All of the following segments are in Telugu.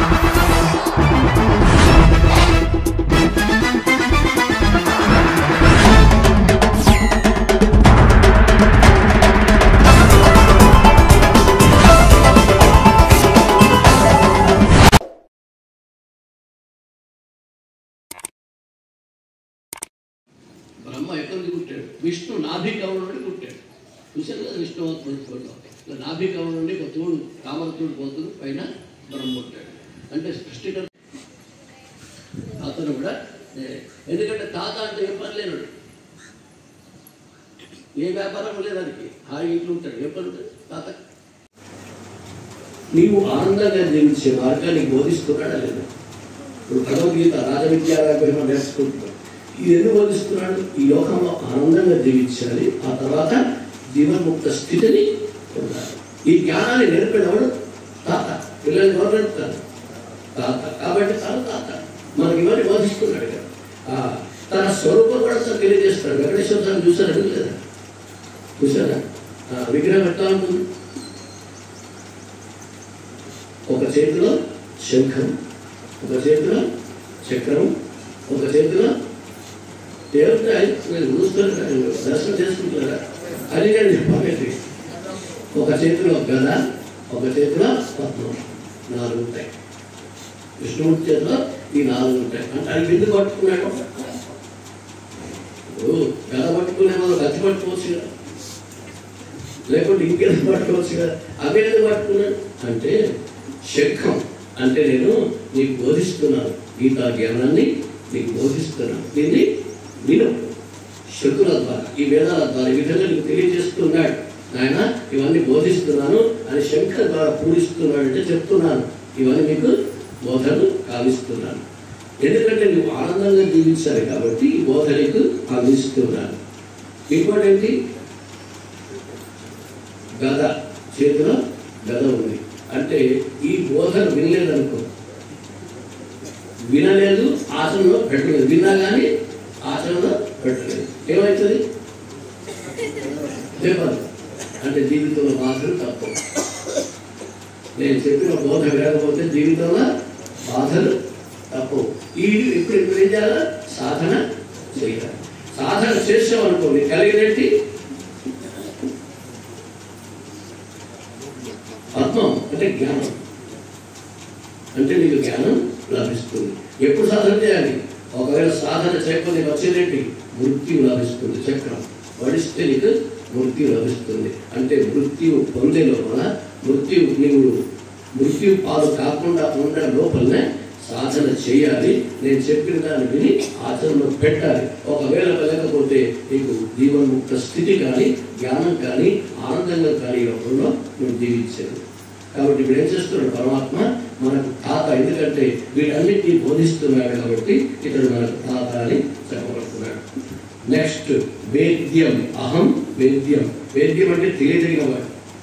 బ్రహ్మ ఎక్కడి నుంచి పుట్టాడు విష్ణు నాభి కవల నుండి పుట్టాడు చూశారు కదా విష్ణువత్మ చూడడం ఇలా నాభి కవల నుండి ఒక తూడు తామర తూడు పోతుంది పైన బ్రహ్మ పుట్టాడు అంటే సృష్టికర్త అతను కూడా ఏ, ఎందుకంటే తాత అంటే ఏ పని లేనాడు ఏ వ్యాపారం లేదానికి హాయి ఇంట్లో ఉంటాడు ఏ పని ఉంటుంది తాత నీవు ఆనందంగా జీవించే మార్గాన్ని బోధిస్తున్నాడా లేదా ఇప్పుడు భగవద్గీత రాజవిద్యాలయం నేర్చుకుంటున్నాడు ఇది ఎందుకు బోధిస్తున్నాడు ఈ లోకంలో ఆనందంగా జీవించాలి ఆ తర్వాత జీవన్ముక్త స్థితిని పొందాలి ఈ జ్ఞానాన్ని నేర్పేవాడు తాత పిల్లలు ఎవరు నేర్పుతారు తాత కాబట్టి తన తాత మనకి ఇవన్నీ బోధిస్తున్నాడు కదా ఆ, తన స్వరూపం కూడా తను తెలియజేస్తాడు వెంకటేశ్వర స్వామి చూసారా లేదా చూసారా ఆ, విగ్రహం ఎట్లా ఉంటుంది ఒక చేతిలో శంఖం ఒక చేతిలో చక్రం ఒక చేతిలో దేవుడు మీరు చూస్తారు దర్శనం చేసుకుంటారా అది నేను చెప్పలేదు ఒక చేతిలో గద ఒక చేతిలో పద్మం నాలుగు ఉంటాయి విష్ణుమూర్తి చేతిలో ఈ నాలుగు ఉంటాయి అంటే ఆయన బిందు పట్టుకున్నాడు ఓ, గద పట్టుకునే వాళ్ళు గతి పట్టుకోవచ్చు కదా లేకుంటే ఇంకేదో పట్టుకోవచ్చు కదా అవి ఎందుకు పట్టుకున్నాడు అంటే శంఖం అంటే నేను నీకు బోధిస్తున్నాను గీతా జ్ఞానాన్ని నీకు బోధిస్తున్నాను దీన్ని విను శకుల ద్వారా ఈ వేదాల ద్వారా ఈ విధంగా నీకు తెలియజేస్తున్నాడు ఆయన ఇవన్నీ బోధిస్తున్నాను అని శంఖ ద్వారా పూరిస్తున్నాడు అంటే చెప్తున్నాను ఇవన్నీ నీకు బోధను కావిస్తున్నాను ఎందుకంటే నువ్వు ఆనందంగా జీవించాలి కాబట్టి ఈ బోధ నీకు అందిస్తున్నాను ఇంకోటి ఏంటి గద చేతిలో గద ఉంది అంటే ఈ బోధన వినలేదనుకో వినలేదు ఆచరణలో పెట్టలేదు విన్నా కానీ ఆచరణలో పెట్టలేదు ఏమవుతుంది చెప్పాలి అంటే జీవితంలో బాధలు తప్పవు నేను చెప్పిన బోధ వినకపోతే జీవితంలో బాధలు తప్పవు ఈ ఇప్పుడు ఇప్పుడు ఏం చేయాలా సాధన చేయాలి సాధన చేసామనుకోండి కలిగినట్టు పద్మం అంటే జ్ఞానం అంటే నీకు జ్ఞానం లభిస్తుంది ఎప్పుడు సాధన చేయాలి ఒకవేళ సాధన చేయకపోతే వచ్చేదేంటి మృత్యు లభిస్తుంది చక్రం వడిస్తే నీకు మృత్యు లభిస్తుంది అంటే మృత్యు పొందే లోపల మృత్యు నీవు మృత్యు పాలు కాకుండా ఉండడం లోపలనే సాధన చేయాలి నేను చెప్పిన దాన్ని విని ఆచరణలో పెట్టాలి ఒకవేళ వెళ్ళకపోతే నీకు జీవన్ముక్త స్థితి కానీ జ్ఞానం కానీ ఆనందంగా కానీ లోపల నువ్వు జీవించాడు కాబట్టి ఇప్పుడు ఏం చేస్తున్నాడు పరమాత్మ మనకు తాత ఎందుకంటే వీటన్నిటిని బోధిస్తున్నాడు కాబట్టి ఇతడు మనకు తాత అని చెప్పబడుతున్నాడు నెక్స్ట్ వేద్యం అహం వేద్యం వేద్యం అంటే తెలియదగిన వాడు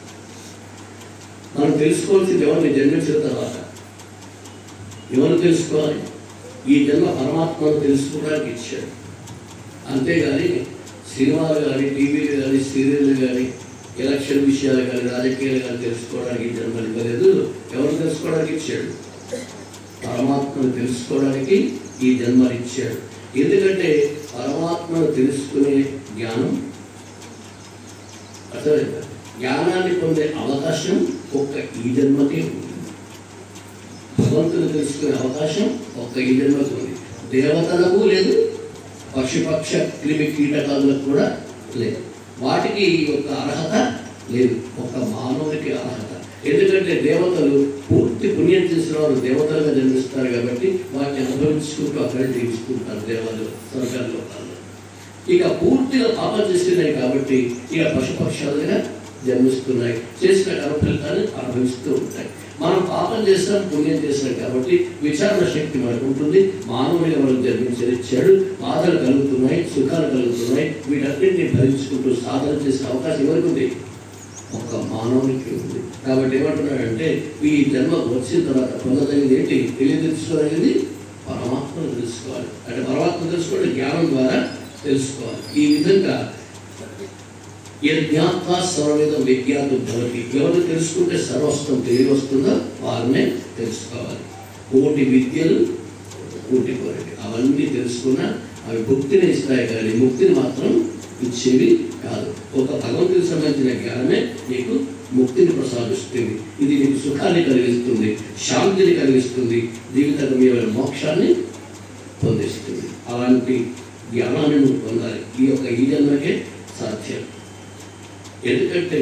మనం తెలుసుకోవాల్సింది ఎవరిని జన్మించిన తర్వాత ఎవరు తెలుసుకోవాలి ఈ జన్మ పరమాత్మను తెలుసుకోవడానికి ఇచ్చాడు అంతేగాని సినిమాలు కానీ టీవీలు కానీ సీరియళ్ళు కానీ ఎలక్షన్ విషయాలు కానీ రాజకీయాలు కానీ తెలుసుకోవడానికి ఈ జన్మలు ఇవ్వలేదు ఎవరు తెలుసుకోవడానికి ఇచ్చాడు పరమాత్మను తెలుసుకోవడానికి ఈ జన్మలు ఇచ్చాడు ఎందుకంటే పరమాత్మను తెలుసుకునే జ్ఞానం అర్థమైందా జ్ఞానాన్ని పొందే అవకాశం ఒక్క ఈ జన్మకే ఉంది భగవంతుని తెలుసుకునే అవకాశం ఒక్క ఈ జన్మకు ఉంది దేవతలకు లేదు పక్షిపక్ష క్రిమి కీటకాలకు కూడా లేదు వాటికి ఈ యొక్క అర్హత లేదు ఒక మానవునికి అర్హత ఎందుకంటే దేవతలు పూర్తి పుణ్యం చేసిన వారు దేవతలుగా జన్మిస్తారు కాబట్టి వాటిని అనుభవించుకుంటూ అక్కడే జీవిస్తుంటారు దేవతలు స్వర్గాల లోకాల్లో ఇక పూర్తిగా పాపం చేస్తున్నాయి కాబట్టి ఇక పశుపక్షాలుగా జన్మిస్తున్నాయి చేసిన కర్మ ఫలితాన్ని అనుభవిస్తూ ఉంటాయి మనం పాపం చేస్తాం పుణ్యం చేస్తాం కాబట్టి విచారణ శక్తి మనకు ఉంటుంది మానవుడిగా మనం జన్మించనిచ్చాడు బాధలు కలుగుతున్నాయి సుఖాలు కలుగుతున్నాయి వీటన్నింటినీ భరించుకుంటూ సాధన చేసే అవకాశం ఎవరికి ఉంది ఒక్క మానవునికి ఉంది కాబట్టి ఏమంటున్నాడంటే ఈ జన్మ వచ్చిన తర్వాత పొందదగింది ఏంటి తెలియ తెలుసుకోదగింది పరమాత్మను తెలుసుకోవాలి అంటే పరమాత్మ తెలుసుకోవడం జ్ఞానం ద్వారా తెలుసుకోవాలి ఈ విధంగా యజ్ఞాత్వా సర్వవేదం విజ్ఞాతం భవతి ఎవరు తెలుసుకుంటే సర్వస్వం తెలియ వస్తుందో వారినే తెలుసుకోవాలి కోటి విద్యలు కోటి కోరటి అవన్నీ తెలుసుకున్నా అవి భుక్తిని ఇస్తాయి కానీ ముక్తిని మాత్రం ఇచ్చేవి కాదు ఒక భగవంతుడికి సంబంధించిన జ్ఞానమే నీకు ముక్తిని ప్రసాదిస్తుంది ఇది నీకు సుఖాన్ని కలిగిస్తుంది శాంతిని కలిగిస్తుంది జీవితమైన మోక్షాన్ని పొందిస్తుంది అలాంటి జ్ఞానాన్ని నువ్వు పొందాలి ఈ యొక్క ఈ జన్మకే సాధ్యం ఎందుకంటే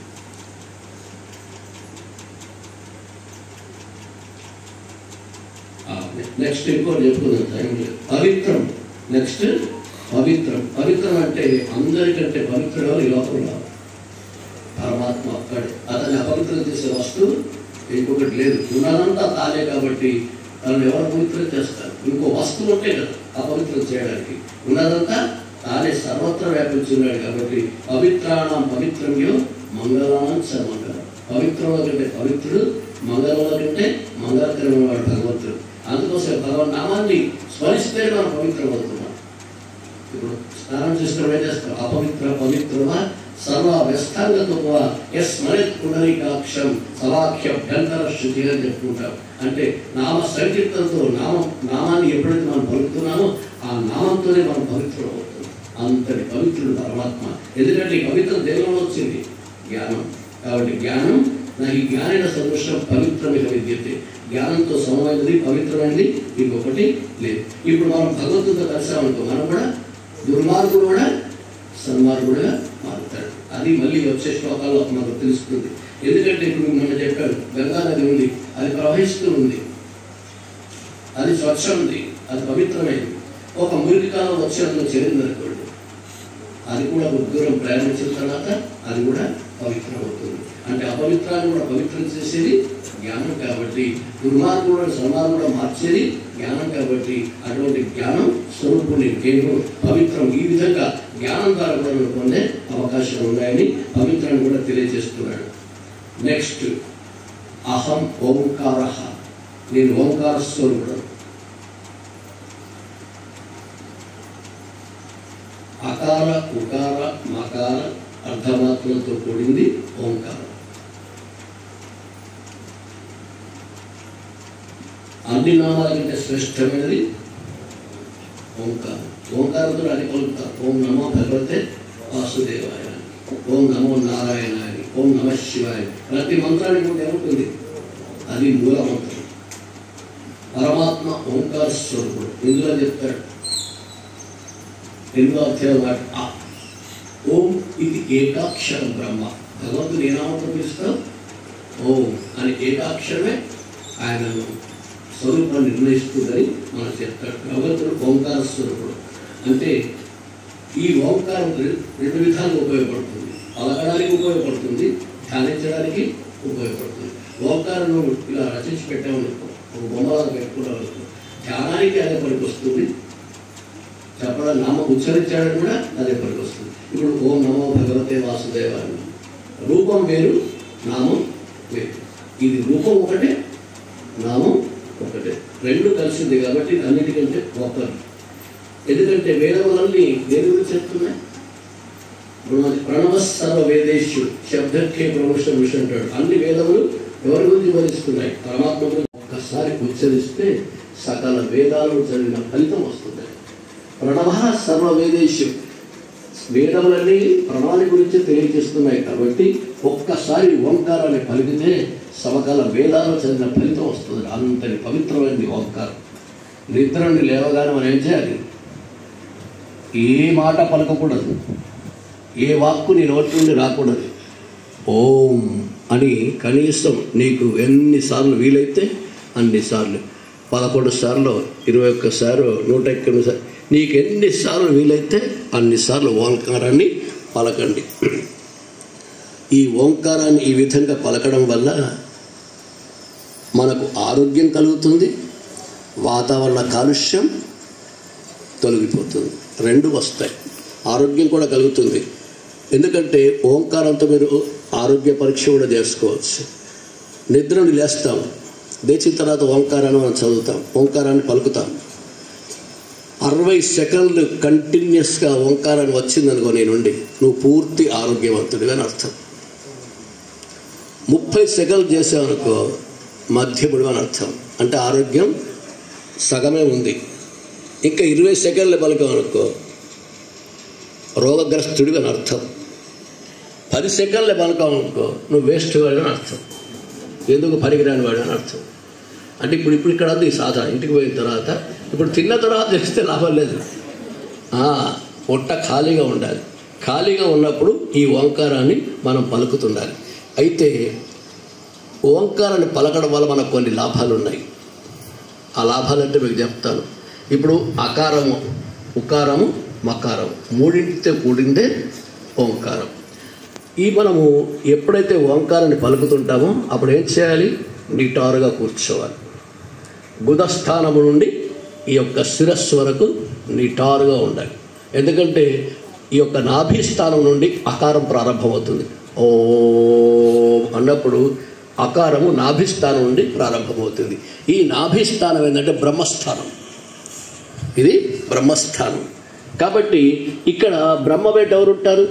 నెక్స్ట్ ఇంకోటి చెప్పుకుందాం టైం లేదు పవిత్రం నెక్స్ట్ పవిత్రం పవిత్రం అంటే అందరికంటే పవిత్రుడు ఈ లోకంలో పరమాత్మ ఒక్కడే అతన్ని అపవిత్రం చేసే వస్తువు ఇంకొకటి లేదు ఉన్నదంతా తానే కాబట్టి తనను ఎవరు పవిత్రం చేస్తారు ఇంకో వస్తువు ఉంటే కదా అపవిత్రం చేయడానికి ఉన్నదంతా తానే సర్వత్ర వ్యాపించున్నాడు కాబట్టి పవిత్రాణం పవిత్రంలో మంగళానం సర్వంగళం పవిత్రంలో కంటే పవిత్రుడు మంగళంలో కంటే మంగళకరమైన వాడు భగవంతుడు అందుకోసం భగవన్ నామాన్ని స్మరిస్తే మనం పవిత్రం అవుతున్నాం ఇప్పుడు స్నానం చేసిన ఏం చేస్తాం అపవిత్ర పవిత్రమా సర్వ వ్యస్తాంగతో ఎస్ స్మరెత్ పునరికాక్షం సవాఖ్యభ్యంతర శుద్ధి అని చెప్పుకుంటాం అంటే నామ సంకీర్తనతో నామం నామాన్ని ఎప్పుడైతే మనం పలుకుతున్నామో ఆ నామంతోనే మనం పవిత్రం అవుతున్నాం అంతటి పవిత్రుడు పరమాత్మ ఎందుకంటే ఈ పవిత్రం దేవంలో వచ్చింది జ్ఞానం కాబట్టి జ్ఞానం నా ఈ జ్ఞానైన సంతోషం పవిత్రమైన విద్యతే జ్ఞానంతో సమమైనది పవిత్రమైనది ఇంకొకటి లేదు ఇప్పుడు మనం భగవంతుడితో కలిసామనుకో మనం కూడా దుర్మార్గుడు కూడా సన్మార్గుడుగా మారుతాడు అది మళ్ళీ వచ్చే శ్లోకాల్లో మనకు తెలుస్తుంది ఎందుకంటే ఇప్పుడు మనం చెప్పాడు గంగా నది ఉంది అది ప్రవహిస్తూ ఉంది అది స్వచ్ఛ ఉంది అది పవిత్రమైనది ఒక మురికి కాలం వచ్చినందుకు చేరిందనుకోండి అది కూడా ఒక దూరం ప్రయాణించిన తర్వాత అది కూడా పవిత్రం అవుతుంది అంటే అపవిత్రాన్ని కూడా పవిత్రం చేసేది జ్ఞానం కాబట్టి దుర్మార్గుడు సన్మార్గుడు మార్చేది జ్ఞానం కాబట్టి అటువంటి జ్ఞానం స్వరూపుని కేవలం పవిత్రం ఈ విధంగా జ్ఞానం ద్వారా కూడా మనం పొందే అవకాశాలు ఉన్నాయని పవిత్రాన్ని కూడా తెలియజేస్తున్నాడు నెక్స్ట్ అహం ఓంకార నేను ఓంకార స్వరూపుడు అకార ఉకార మకార అర్ధమాత్రలతో కూడింది ఓంకారం అన్ని నామాల కంటే శ్రేష్టమైనది ఓంకారం ఓంకారంతో అది పలుకుతారు ఓం నమో భగవతే వాసుదేవాయ అని. ఓం నమో నారాయణ అని ఓం నమ శివాయ ప్రతి మంత్రానికి కూడా ఏముంటుంది అది మూల మంత్రం పరమాత్మ ఓంకార స్వరూపుడు ఇందులో చెప్తాడు ఎనిమిదో అధ్యాయం మాట ఆ. ఓం ఇది ఏకాక్షరం బ్రహ్మ భగవంతుడు ఏ నామంతో పిలుస్తాం ఓం అని ఏకాక్షరమే ఆయనను స్వరూపాన్ని నిర్ణయిస్తుందని మనం చెప్తాడు భగవంతుడు ఓంకార స్వరూపుడు అంటే ఈ ఓంకారం రె- రెండు విధాలుగా ఉపయోగపడుతుంది పలకడానికి ఉపయోగపడుతుంది ధ్యానించడానికి ఉపయోగపడుతుంది ఓంకారం నువ్వు ఇలా రచించి పెట్టామనుకో ఒక బొమ్మలాగా పెట్టుకోవడం ధ్యానానికి అదే పనికి వస్తుంది చెప్పడం నామం ఉచ్చరించడం కూడా అదే పనికి వస్తుంది ఇప్పుడు ఓం నమో భగవతే వాసుదేవాయ రూపం వేరు నామం వేరు ఇది రూపం ఒకటే నామం ఒకటే రెండు కలిసింది కాబట్టి అన్నిటికంటే గొప్పది ఎందుకంటే వేదములన్నీ దేని గురించి చెప్తున్నాయి ఇప్పుడు మనకి ప్రణవ సర్వ వేదేశు శబ్దకే ప్రమోషన్ విషయం అంటాడు అన్ని వేదములు ఎవరి గురించి బోధిస్తున్నాయి పరమాత్మ గురించి ఒక్కసారి ఉచ్చరిస్తే సకల వేదాలు చదివిన ఫలితం వస్తుంది ప్రణవ సర్వ వేదేశు వేదములన్నీ ప్రణాళిక గురించి తెలియజేస్తున్నాయి కాబట్టి ఒక్కసారి ఓంకారాన్ని పలికితే సమకాల వేదాలు చదివిన ఫలితం వస్తుంది అంతటి పవిత్రమైనది ఓంకారం నిద్రని లేవగానే మనం ఏం చేయాలి ఏ మాట పలకకూడదు ఏ వాక్కు నీ నోటి నుండి రాకూడదు ఓం అని కనీసం నీకు ఎన్నిసార్లు వీలైతే అన్నిసార్లు పదకొండు సార్లు ఇరవై ఒక్కసార్లు నూట ఎనిమిది సార్లు నీకు ఎన్నిసార్లు వీలైతే అన్నిసార్లు ఓంకారాన్ని పలకండి ఈ ఓంకారాన్ని ఈ విధంగా పలకడం వల్ల మనకు ఆరోగ్యం కలుగుతుంది వాతావరణ కాలుష్యం తొలగిపోతుంది రెండు వస్తాయి ఆరోగ్యం కూడా కలుగుతుంది ఎందుకంటే ఓంకారంతో మీరు ఆరోగ్య పరీక్ష కూడా చేసుకోవచ్చు నిద్రను లేస్తాం లేచిన తర్వాత ఓంకారాన్ని మనం చదువుతాం ఓంకారాన్ని పలుకుతాం అరవై సెకండ్లు కంటిన్యూస్గా ఓంకారాన్ని వచ్చిందనుకో నీ నుండి నువ్వు పూర్తి ఆరోగ్యవంతుడిగా అని అర్థం ముప్పై సెకండ్లు చేసావనుకో మధ్యముడు అని అర్థం అంటే ఆరోగ్యం సగమే ఉంది ఇంకా ఇరవై సెకండ్లు పలకమనుకో రోగగ్రస్తుడివి అని అర్థం పది సెకండ్లు పలకమనుకో నువ్వు వేస్ట్ వాడు అని అర్థం ఎందుకు పనికిరాని వాడు అని అర్థం అంటే ఇప్పుడు ఇప్పుడు ఇక్కడ ఉంది ఈ సాధన ఇంటికి పోయిన తర్వాత ఇప్పుడు తిన్న తర్వాత చేస్తే లాభం లేదు ఆ, పొట్ట ఖాళీగా ఉండాలి ఖాళీగా ఉన్నప్పుడు ఈ ఓంకారాన్ని మనం పలుకుతుండాలి అయితే ఓంకారాన్ని పలకడం వల్ల మనకు కొన్ని లాభాలు ఉన్నాయి ఆ లాభాలు అంటే మీకు చెప్తాను ఇప్పుడు అకారము ఉకారము మకారం మూడింటితో కూడిందే ఓంకారం ఈ మనము ఎప్పుడైతే ఓంకారాన్ని పలుకుతుంటామో అప్పుడు ఏం చేయాలి నిటారుగా కూర్చోవాలి గుదస్థానము నుండి ఈ యొక్క శిరస్సు వరకు నిటారుగా ఉండాలి ఎందుకంటే ఈ యొక్క నాభిస్థానం నుండి అకారం ప్రారంభమవుతుంది ఓ అన్నప్పుడు అకారము నాభిస్థానం నుండి ప్రారంభమవుతుంది ఈ నాభిస్థానం ఏంటంటే బ్రహ్మస్థానం ఇది బ్రహ్మస్థానం కాబట్టి ఇక్కడ బ్రహ్మబెట్ట ఎవరు ఉంటారు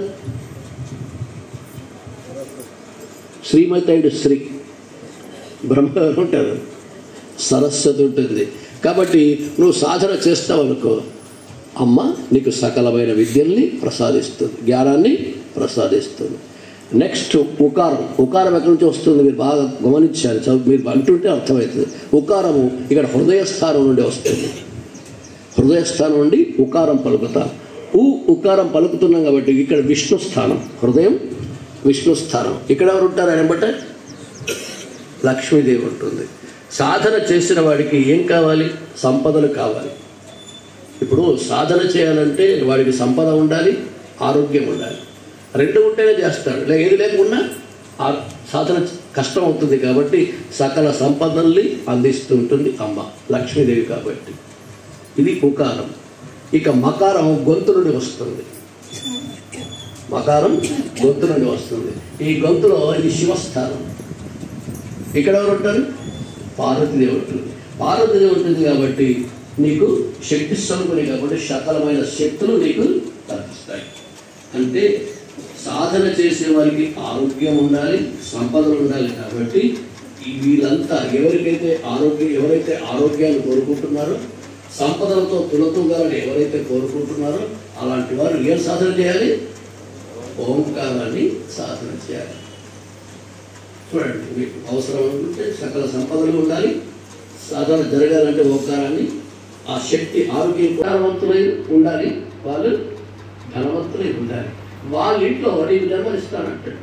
శ్రీమతైడు శ్రీ బ్రహ్మ ఎవరు ఉంటారు సరస్వతి ఉంటుంది కాబట్టి నువ్వు సాధన చేస్తావు అనుకో అమ్మ నీకు సకలమైన విద్యల్ని ప్రసాదిస్తుంది జ్ఞానాన్ని ప్రసాదిస్తుంది నెక్స్ట్ ఉకారం ఉకారం ఎక్కడి నుంచి వస్తుంది మీరు బాగా గమనించారు చదువు మీరు అంటుంటే అర్థమవుతుంది ఉకారము ఇక్కడ హృదయస్థానం నుండి వస్తుంది హృదయస్థానం నుండి ఉకారం పలుకుతాం ఉ ఉకారం పలుకుతున్నాం కాబట్టి ఇక్కడ విష్ణు స్థానం హృదయం విష్ణు స్థానం ఇక్కడ ఎవరు ఉంటారు ఆయన బట్ట లక్ష్మీదేవి ఉంటుంది సాధన చేసిన వాడికి ఏం కావాలి సంపదలు కావాలి ఇప్పుడు సాధన చేయాలంటే వాడికి సంపద ఉండాలి ఆరోగ్యం ఉండాలి రెండు ఉంటేనే చేస్తాడు లే ఏది లేకుండా ఆ సాధన కష్టం అవుతుంది కాబట్టి సకల సంపదల్ని అందిస్తూ ఉంటుంది అమ్మ లక్ష్మీదేవి కాబట్టి ఇది ఉకారం ఇక మకారం గొంతు నుండి వస్తుంది మకారం గొంతు నుండి వస్తుంది ఈ గొంతులో ఇది శివస్థానం ఇక్కడ ఎవరు ఉంటారు పార్వతీదేవి ఉంటుంది పార్వతీదేవి ఉంటుంది కాబట్టి నీకు శక్తి స్వరూపుని కాబట్టి సకలమైన శక్తులు నీకు కల్పిస్తాయి అంటే సాధన చేసే వారికి ఆరోగ్యం ఉండాలి సంపదలు ఉండాలి కాబట్టి ఈ వీళ్ళంతా ఎవరికైతే ఆరోగ్యం ఎవరైతే ఆరోగ్యాన్ని కోరుకుంటున్నారో సంపదలతో తులతూగాలని ఎవరైతే కోరుకుంటున్నారో అలాంటి వారు ఏం సాధన చేయాలి ఓంకారాన్ని సాధన చేయాలి చూడండి మీకు అవసరం అనుకుంటే సకల సంపదలు ఉండాలి సాధన జరగాలంటే ఓంకారాన్ని ఆ శక్తి ఆరోగ్యం ధనవంతులై ఉండాలి వాళ్ళు ధనవంతులై ఉండాలి వాళ్ళ ఇంట్లో నీకు జన్మనిస్తానంటాడు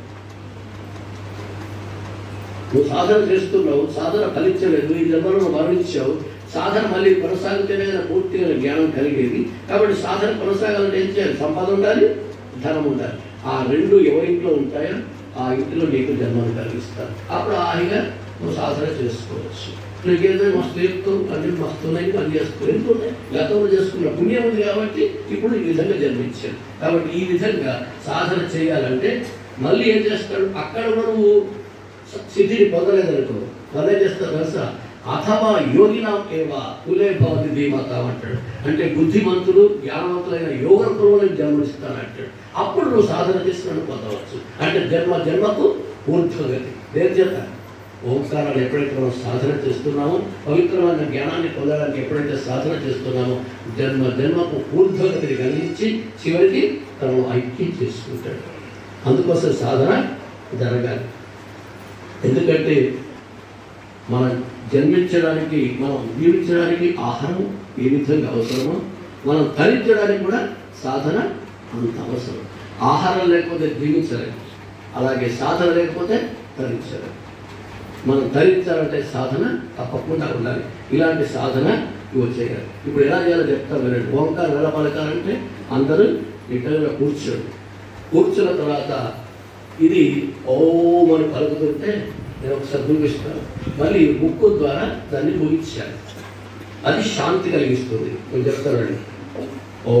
నువ్వు సాధన చేస్తున్నావు సాధన ఫలించలేదు ఈ జన్మలో నువ్వు మరణించావు సాధన మళ్ళీ కొనసాగితేనే కదా పూర్తిగా జ్ఞానం కలిగేది కాబట్టి సాధన కొనసాగాలంటే ఏం చేయాలి సంపద ఉండాలి ధనం ఉండాలి ఆ రెండు ఎవరింట్లో ఉంటాయో ఆ ఇంటిలో నీకు జన్మను కలిగిస్తారు అప్పుడు హాయిగా నువ్వు సాధన చేసుకోవచ్చు నీకేదో మస్తు చెప్తూ అన్ని మస్తున్నాయి పని చేస్తూ ఎందుకున్నాయి గతంలో చేసుకున్న పుణ్యం ఉంది కాబట్టి ఇప్పుడు ఈ విధంగా జన్మించాడు కాబట్టి ఈ విధంగా సాధన చేయాలంటే మళ్ళీ ఏం చేస్తాడు అక్కడ కూడా నువ్వు సిద్ధిని పొందలేదనుకో వాళ్ళు ఏం చేస్తారు తెలుసా అథవా యోగినాం ఏవా కులే భవతి ధీమత అంటాడు అంటే బుద్ధిమంతుడు జ్ఞానవంతులైన యోగకులను జన్మనిస్తానంటాడు అప్పుడు నువ్వు సాధన చేసినట్టు పొందవచ్చు అంటే జన్మ జన్మకు ఊర్ధ్వగతి దేని చేత ఓంకారాలు ఎప్పుడైతే మనం సాధన చేస్తున్నామో పవిత్రమైన జ్ఞానాన్ని పొందడానికి ఎప్పుడైతే సాధన చేస్తున్నామో జన్మ జన్మకు ఊర్ధ్వగతిని కలిగించి చివరికి తను ఐక్యం చేసుకుంటాడు అందుకోసం సాధన జరగాలి ఎందుకంటే మనం జన్మించడానికి మనం జీవించడానికి ఆహారం ఏ విధంగా అవసరమో మనం తరించడానికి కూడా సాధన అంత అవసరం ఆహారం లేకపోతే జీవించలేము అలాగే సాధన లేకపోతే తరించలేము మనం ధరించాలంటే సాధన తప్పకుండా ఉండాలి ఇలాంటి సాధన ఇవి చేయాలి ఇప్పుడు ఎలా చేయాలో చెప్తాను వినండి ఓంకారం ఎలా పలకాలంటే అందరూ నిట్టగా కూర్చోండి కూర్చున్న తర్వాత ఇది ఓం అని పలుకుతుంటే నేను ఒకసారి ముగిస్తాను మళ్ళీ ముక్కు ద్వారా దాన్ని ముగించాను అది శాంతి కలిగిస్తుంది నేను చెప్తానండి ఓ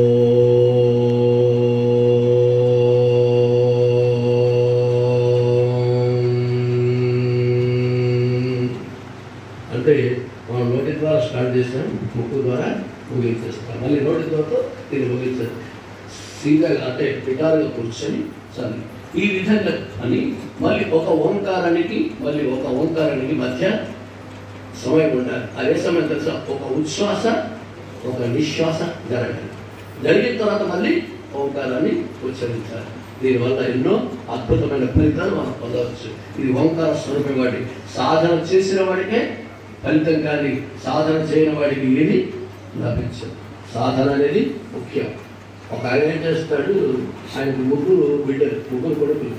అంటే మనం నోటి ద్వారా స్టార్ట్ చేసాం ముక్కు ద్వారా ముగించేస్తాం మళ్ళీ నోటి ద్వారా దీన్ని ముగించాలి సీదాగా అంటే పిటారుగా కూర్చొని చదివి ఈ విధంగా అని మళ్ళీ ఒక ఓంకారానికి మళ్ళీ ఒక ఓంకారానికి మధ్య సమయం ఉండాలి అదే సమయం తెలుసా ఒక ఉచ్ఛ్వాస ఒక నిశ్వాస జరగాలి జరిగిన తర్వాత మళ్ళీ ఓంకారాన్ని ఉచ్చరించాలి దీనివల్ల ఎన్నో అద్భుతమైన ఫలితాలు మనం పొందవచ్చు ఇది ఓంకార స్వరూపం వాడి సాధన చేసిన వాడికే ఫలితం కానీ సాధన చేయని వాడికి ఏది లభించదు సాధన అనేది ముఖ్యం ఒక ఆయన ఏం చేస్తాడు ఆయనకు ముగ్గురు బిడ్డలు ముగ్గురు కొడుకులు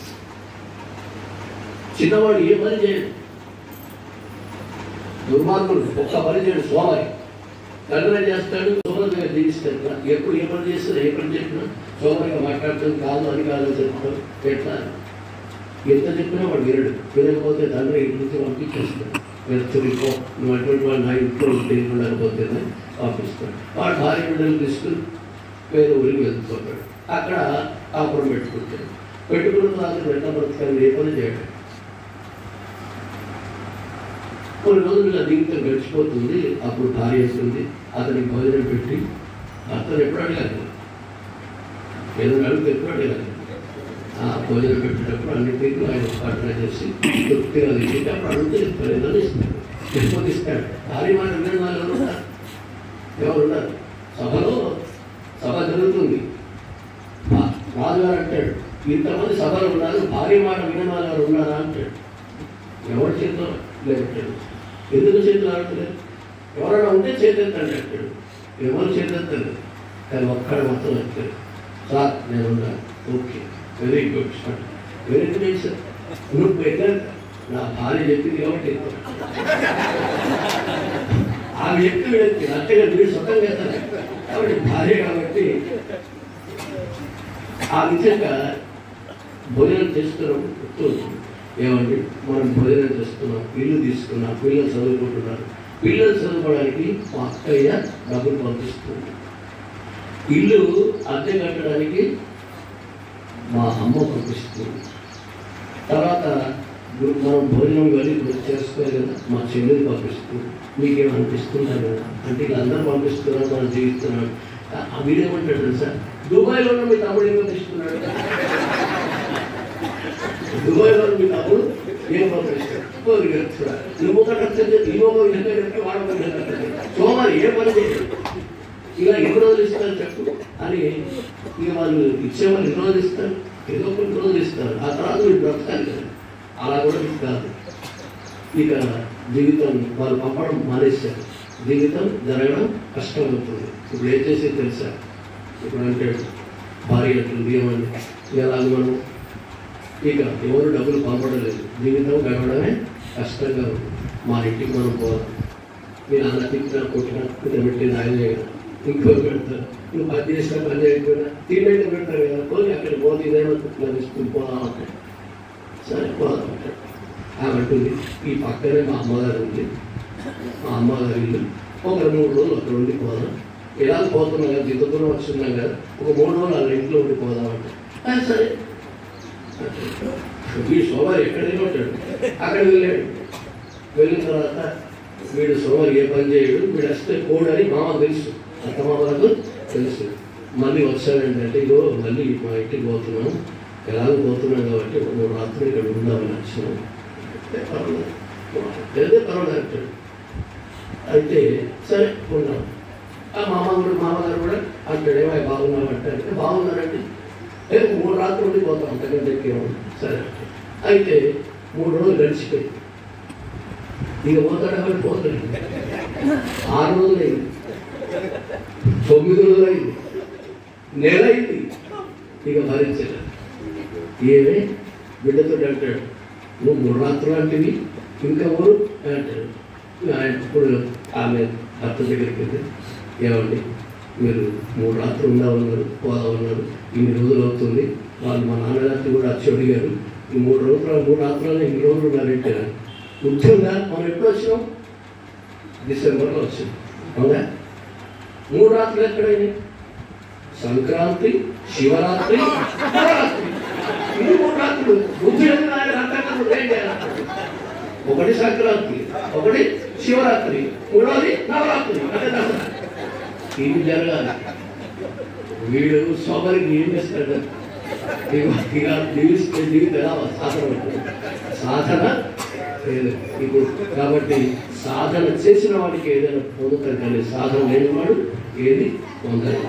చిన్నవాడు ఏ పని చేయడు దుర్మార్గుడు ఒక్క పని చేయడు సోమరి తండ్రి ఏం చేస్తాడు సోమరి మీద దీవిస్తాడు ఎప్పుడు ఏ పని చేస్తాడు ఏ పని చెప్పినా సోమరిగా మాట్లాడుతుంది కాదు అని కాదు అని చెప్తాడు ఎట్లా ఎంత చెప్పినా వాడు వినడు వినకపోతే తండ్రి ఇంటి నుంచి పంపించేస్తాడు వెళ్తురికో నువ్వు అటువంటి వాడు నా ఇంట్లో ఉంటే ఉండకపోతే పంపిస్తాడు వాడు భార్య బిడ్డలు తీసుకుని వేరే ఊరికి వెళ్తుంటాడు అక్కడ కాపురం పెట్టుకుంటాడు పెట్టుకున్న తర్వాత వెంట బ్రతకాలి ఏ పని చేయడు కొన్ని రోజులు ఇలా జీవితం గడిచిపోతుంది అప్పుడు భార్య వస్తుంది అతనికి భోజనం పెట్టి అతను ఎప్పుడు అడగాలి ఏదో అడిగితే ఎప్పుడు అడగాలి ఆ భోజనం పెట్టేటప్పుడు అన్నింటికి ఆయన పట్టణ చేసి తృప్తిగా తింటే అప్పుడు అడిగితే ఇస్తాడు ఏదో ఇస్తాడు ఎక్కువ ఇస్తాడు భార్య మాట వినడం వాళ్ళు ఎవరు ఉన్నారు? ఎవరు ఉన్నారు సభలో సభ జరుగుతుంది ఆ రాజుగారు అంటాడు ఇంతమంది సభలు ఉన్నారు భార్య మాట వినని వాళ్ళు ఎవరు ఉన్నారా అంటాడు ఎవరి చేతిలో లేదంటాడు ఎందుకు చేతులు ఆడతలేదు ఎవరైనా ఉంటే చేతెత్తండి అంటాడు ఎవరు చేతెత్తలేదు కానీ ఒక్కడ మొత్తం ఎత్తాడు సార్ నేను ఉన్నాను okay very good sir very good sir నువ్వు పెట్టా నా భార్య చెప్పింది కాబట్టి ఎత్తాను ఆమె చెప్తే వీడెత్తి అంతేగా వీడు సొంతంగా ఎత్తాను కాబట్టి భార్య కాబట్టి ఆ విధంగా భోజనం చేస్తున్నాం గుర్తుంది ఏమండి మనం భోజనం చేస్తున్నాం ఇల్లు తీసుకున్నాం పిల్లలు చదువుకుంటున్నారు పిల్లలు చదువుకోవడానికి మా అక్కయ్య డబ్బులు పంపిస్తుంది ఇల్లు అద్దె కట్టడానికి మా అమ్మ పంపిస్తుంది తర్వాత గు- మనం భోజనం వెళ్ళి చేసుకోవాలి కదా మా చెల్లెలు పంపిస్తుంది మీకేమనిపిస్తుందా కదా అంటే వీళ్ళందరూ పంపిస్తున్నారు మనం జీవిస్తున్నాం ఆ- ఆ వీడేమంటాడు తెలుసా దుబాయ్లో ఉన్న మీ తమ్ముడు ఏమో తీసుకున్నాడు దుబాయ్లో మీ తమ్ముడు ఏం పంపిస్తాడు కోరి చెప్తున్నాడు నువ్వు ఒక ఖర్చు చెప్పి ఈ ఒక విధంగా చెప్పి వాడు ఒక విధంగా చెప్పి సోమవారం ఏ పని చేయడు ఇలా ఎన్ని రోజులు ఇస్తారు చెప్పు అని ఇక వాళ్ళు ఇచ్చేవాళ్ళు ఎన్ని రోజులు ఇస్తారు ఏదో కొన్ని రోజులు ఇస్తారు ఆ తర్వాత వీళ్ళు బ్రతకాలి కదా అలా కూడా మీకు కాదు ఇక జీవితం వాళ్ళు పంపడం మానేశారు జీవితం జరగడం కష్టమవుతుంది ఇప్పుడు ఏం చేసేది తెలుసా ఇప్పుడు అంటే భార్య అట్లుంది ఏమని ఎలాగ మనం ఇక ఎవరు డబ్బులు పంపడం లేదు జీవితం గడవడమే కష్టంగా ఉంది మా ఇంటికి మనం పోదాం మీ నాన్న తిట్టినా కొట్టినా ఇక్కడ పెట్టి ఆయన చేయడం ఇంకో పెడతారు నువ్వు పని చేసినా పని చేయకపోయినా తిన్నట్టు పెడతారు కదా పోయి అక్కడికి పోతే ఇదేమో లభిస్తుంది పోదాం అంటే సరే పోదాం అంటే ఆమె అంటుంది ఈ పక్కనే మా అమ్మగారు ఉంది మా అమ్మగారి ఇల్లు ఒక మూడు రోజులు అక్కడ ఉండి పోదాం ఎలా పోతున్నాం కదా ఇంత దూరం వస్తున్నాం కదా ఒక మూడు రోజులు అలా ఇంట్లో ఉండి పోదాం అంటే "ఆ, సరే ఈ సోమవారం ఎక్కడైనా ఉంటాడు అక్కడికి వెళ్ళాడు వెళ్ళిన తర్వాత వీడు సోమవారం ఏ పని చేయడు వీడు వస్తే కోడు అని మామ తెలుసు అత్తమామలకు తెలుసు మళ్ళీ వచ్చాడంటే ఇగో మళ్ళీ మా ఇంటికి పోతున్నాం ఎలాగో పోతున్నాం కాబట్టి ఒక మూడు రాత్రులు ఇక్కడ ఉందామని వచ్చినాం "ఏ, పర్వాలేదు అయితే పర్వాలేదు అంటాడు అయితే సరే ఉన్నాం ఆ మామ కూడా మామగారు కూడా అంటాడు ఏమై బాగున్నావు అంటాడు బాగున్నారండి ఏ మూడు రాత్రులు ఉండి పోతాం అంతకంటే ఎక్కువ సరే అయితే మూడు రోజులు గడిచిపోయి ఇక పోతాడు కాబట్టి పోతాడు ఆరు రోజులు అయింది తొమ్మిది రోజులు అయింది నెల అయింది ఇక భరించలేదు ఏమే బిడ్డతో అంటాడు నువ్వు మూడు రాత్రులు అంటివి ఇంకా ఊరు అంటాడు ఆయన ఇప్పుడు ఆమె భర్త దగ్గరికి వెళ్తే ఏమండి మీరు మూడు రాత్రులు ఉందా ఉన్నారు పోదా ఉన్నారు ఇన్ని రోజులు అవుతుంది వాళ్ళు మా నాన్నగారికి కూడా వచ్చి అడిగారు ఈ మూడు రోజులు మూడు రాత్రులు ఇన్ని రోజులు ఉన్నారంటే గుర్తుందా మనం ఎప్పుడు వచ్చినాం డిసెంబర్లో వచ్చినాం అవునా మూడు రాత్రులు ఎక్కడైనా సంక్రాంతి శివరాత్రి నవరాత్రి ఇది మూడు రాత్రులు బుద్ధి లేదు నాయన రాత్రి ఏం చేయాలి ఒకటి సంక్రాంతి ఒకటి శివరాత్రి మూడవది నవరాత్రి అంటే దసరా ఇవి జరగాలి వీడు సోమరికి ఏం చేస్తాడు ఇక- ఇక దిగిస్తే దిగితే రావాలి సాధన ఉంటుంది. సాధన లేదు. ఇప్పుడు కాబట్టి సాధన చేసిన వాడికి ఏదైనా పొందుతారు కానీ సాధన లేనివాడు ఏది పొందలేదు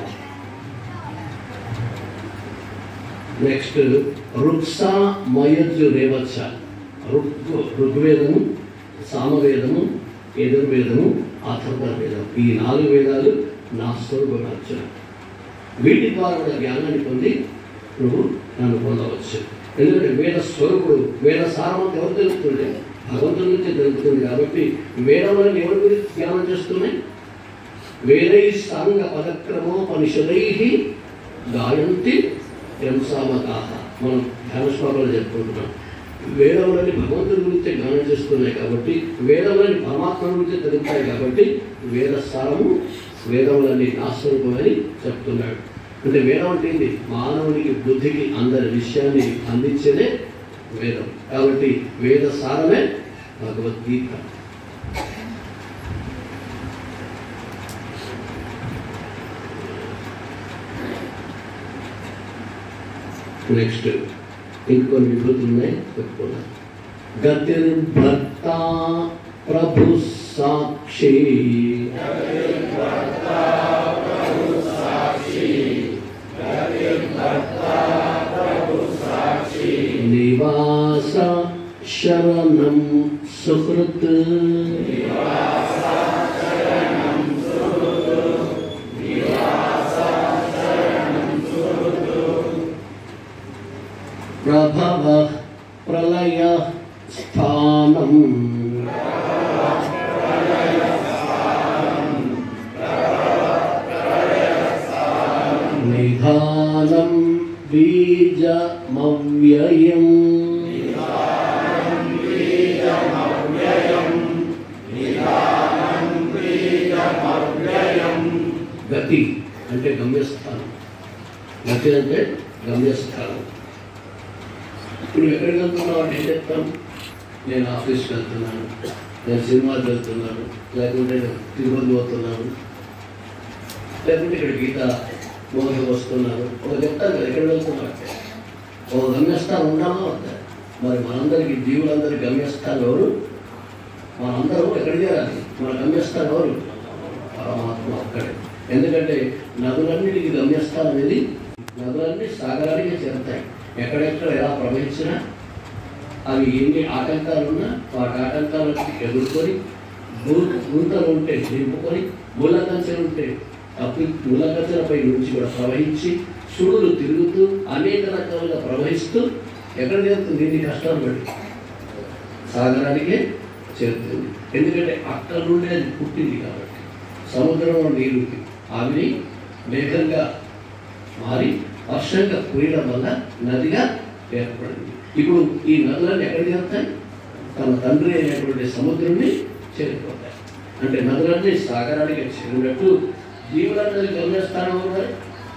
నెక్స్ట్ రుక్సా మయజు రేవచ్చ ఋగ్గు ఋగ్వేదము సామవేదము ఎదుర్వేదము అథర్వ వేదం ఈ నాలుగు వేదాలు నా స్వరూపం వీటి ద్వారా కూడా జ్ఞానాన్ని పొంది నువ్వు నన్ను పొందవచ్చు ఎందుకంటే వేద స్వరూపుడు వేద సారమంతా ఎవరు తెలుస్తుంది భగవంతుడి నుంచి తెలుస్తుంది కాబట్టి వేదములను ఎవరి గురించి ధ్యానం చేస్తున్నాయి వేదై సాంగ పదక్రమోపనిషదై గాయంతి యంసామకాహ మనం ధ్యాన శ్లోకాలు చెప్పుకుంటున్నాం వేదములని భగవంతుడి గురించి జ్ఞానం చేస్తున్నాయి కాబట్టి వేదములని పరమాత్మ గురించి తెలుస్తాయి కాబట్టి వేద సారము వేదములని నాస్వరూపమని చెప్తున్నాడు అంటే వేదం అంటే ఏంటి మానవునికి బుద్ధికి అందరి విషయాన్ని అందించేదే వేదం కాబట్టి వేద సారమే భగవద్గీత నెక్స్ట్ ఇంకొన్ని విభూతులు ఉన్నాయి చెప్పుకున్నాం గతిర్భర్త ప్రభు సాక్షి నివాస శరణం సుహృత్ ప్రభవ ప్రళయ స్థానం నిధానం బీజమవ్యయం గతి అంటే గమ్యస్థానం గతి అంటే గమ్యస్థానం ఇప్పుడు ఎక్కడికి వెళ్తున్నావు అంటే ఏం చెప్తాం నేను ఆఫీస్కి వెళ్తున్నాను నేను సినిమాకి వెళ్తున్నాను లేకుంటే నేను తిరుపతి పోతున్నాను లేకుంటే ఇక్కడ గీత మోహకి వస్తున్నాను ఒక చెప్తాను కదా ఎక్కడ వెళ్తున్నావు అంటే ఒక గమ్యస్థానం ఉండాలా వద్దా మరి మనందరికీ జీవులందరి గమ్యస్థానం ఎవరు మనందరూ ఎక్కడికి చేరాలి మన గమ్యస్థానం ఎవరు పరమాత్మ ఒక్కడే ఎందుకంటే నదులన్నిటికీ గమ్యస్థానం అనేది నదులన్నీ సాగరానికి చేరుతాయి ఎక్కడెక్కడ ఎలా ప్రవహించినా అవి ఎన్ని ఆటంకాలు ఉన్నా వాటి ఆటంకాలను ఎదుర్కొని భూ- గుంతలు ఉంటే నింపుకొని మూలకంచెలు ఉంటే తప్పి మూలకంచెలపై నుంచి కూడా ప్రవహించి సుడులు తిరుగుతూ అనేక రకాలుగా ప్రవహిస్తూ ఎక్కడ చేరుతుంది ఇన్ని కష్టాలు పడి సాగరానికే చేరుతుంది ఎందుకంటే అక్కడ నుండి అది పుట్టింది కాబట్టి సముద్రంలో నీరు ఆవిరి వేగంగా మారి వర్షంగా కురియడం వల్ల నదిగా ఏర్పడింది ఇప్పుడు ఈ నదులన్నీ ఎక్కడ చేరుతాయి తన తండ్రి అయినటువంటి సముద్రుణ్ణి చేరిపోతాయి అంటే నదులన్నీ సాగరానికి చేరినట్టు జీవులందరి గమ్యస్థానం ఉన్నాయి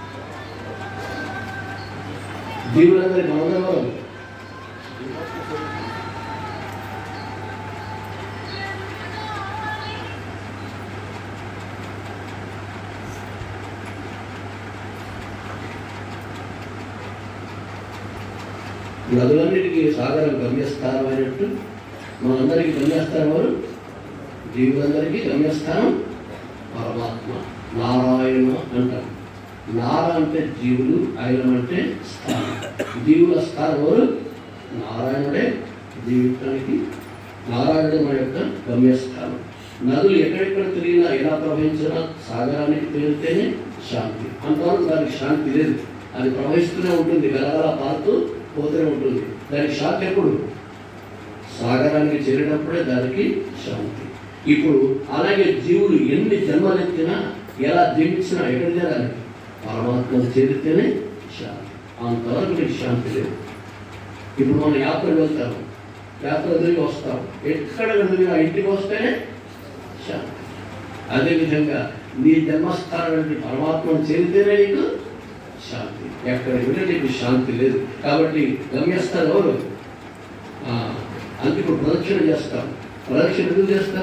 జీవులందరి గమనం నదులన్నిటికీ సాగరం గమ్యస్థానం అయినట్టు మనందరికీ గమ్యస్థానం ఎవరు జీవులందరికీ గమ్యస్థానం పరమాత్మ నారాయణ అంటారు నార అంటే జీవులు ఆయన అంటే స్థానం జీవుల స్థానం ఎవరు నారాయణుడే జీవితానికి నారాయణుడే మన యొక్క గమ్యస్థానం నదులు ఎక్కడెక్కడ తిరిగినా ఎలా ప్రవహించినా సాగరానికి తిరిగితేనే శాంతి అంతవరకు దానికి శాంతి లేదు అది ప్రవహిస్తూనే ఉంటుంది గలగల పారుతూ పోతూనే ఉంటుంది దానికి శాంతి ఎప్పుడు సాగరానికి చేరినప్పుడే దానికి శాంతి ఇప్పుడు అలాగే జీవులు ఎన్ని జన్మలెత్తినా ఎలా జీవించినా ఎక్కడ చేరాలి పరమాత్మను చేరితేనే శాంతి అంతవరకు నీకు శాంతి లేదు ఇప్పుడు మనం యాత్రకు వెళ్తాము యాత్ర తిరిగి వస్తాం ఎక్కడ తిరిగి ఆ ఇంటికి వస్తేనే శాంతి అదేవిధంగా నీ జన్మస్థానం పరమాత్మను చేరితేనే నీకు శాంతి ఎక్కడ వింటే నీకు శాంతి లేదు కాబట్టి గమ్యస్థానం ఎవరు ఆ, అందుకే ఇప్పుడు ప్రదక్షిణ చేస్తాం ప్రదక్షిణ ఎందుకు చేస్తాం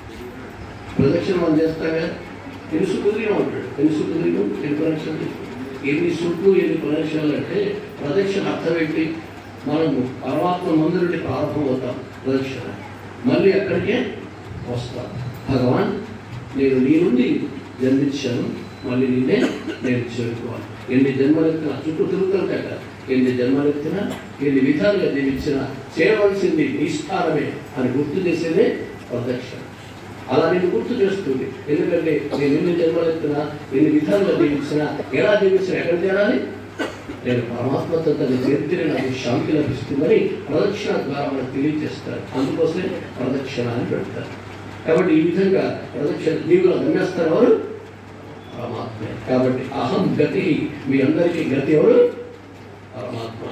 ప్రదక్షిణ మనం చేస్తాం కదా తెలుసు కుదిరిగా ఉంటాడు తెలుసు కుదిరిగా ఎన్ని ప్రదక్షిణ చేస్తాం? ఎన్ని సుట్లు ఎన్ని ప్రదక్షిణలు అంటే ప్రదక్షిణ అర్థం ఏంటి మనము పరమాత్మ ముందు నుండి ప్రారంభమవుతాం ప్రదక్షిణ మళ్ళీ అక్కడికే వస్తాం భగవాన్ నేను నీ నుండి జన్మించాను మళ్ళీ నిన్నే నేను చేరుకోవాలి ఎన్ని జన్మలెత్తినా చుట్టూ తిరుగుతుంటాక ఎన్ని జన్మలెత్తినా ఎన్ని విధాలుగా జీవించినా చేయవలసింది నీ స్థానమే అని గుర్తు చేసేదే ప్రదక్షిణ అలా నేను గుర్తు చేస్తుంది ఎందుకంటే నేను ఎన్ని జన్మలెత్తినా ఎన్ని విధాలుగా జీవించినా ఎలా జీవించినా ఎక్కడ చేరాలి నేను పరమాత్మతో తను చేరితే నాకు శాంతి లభిస్తుందని ప్రదక్షిణ ద్వారా మనకు తెలియజేస్తారు అందుకోసమే ప్రదక్షిణ అని పెడతారు కాబట్టి ఈ విధంగా ప్రదక్షిణ జీవుల గమ్యస్తారు ఎవరు పరమాత్మే కాబట్టి అహం గతి మీ అందరికీ గతి ఎవరు పరమాత్మ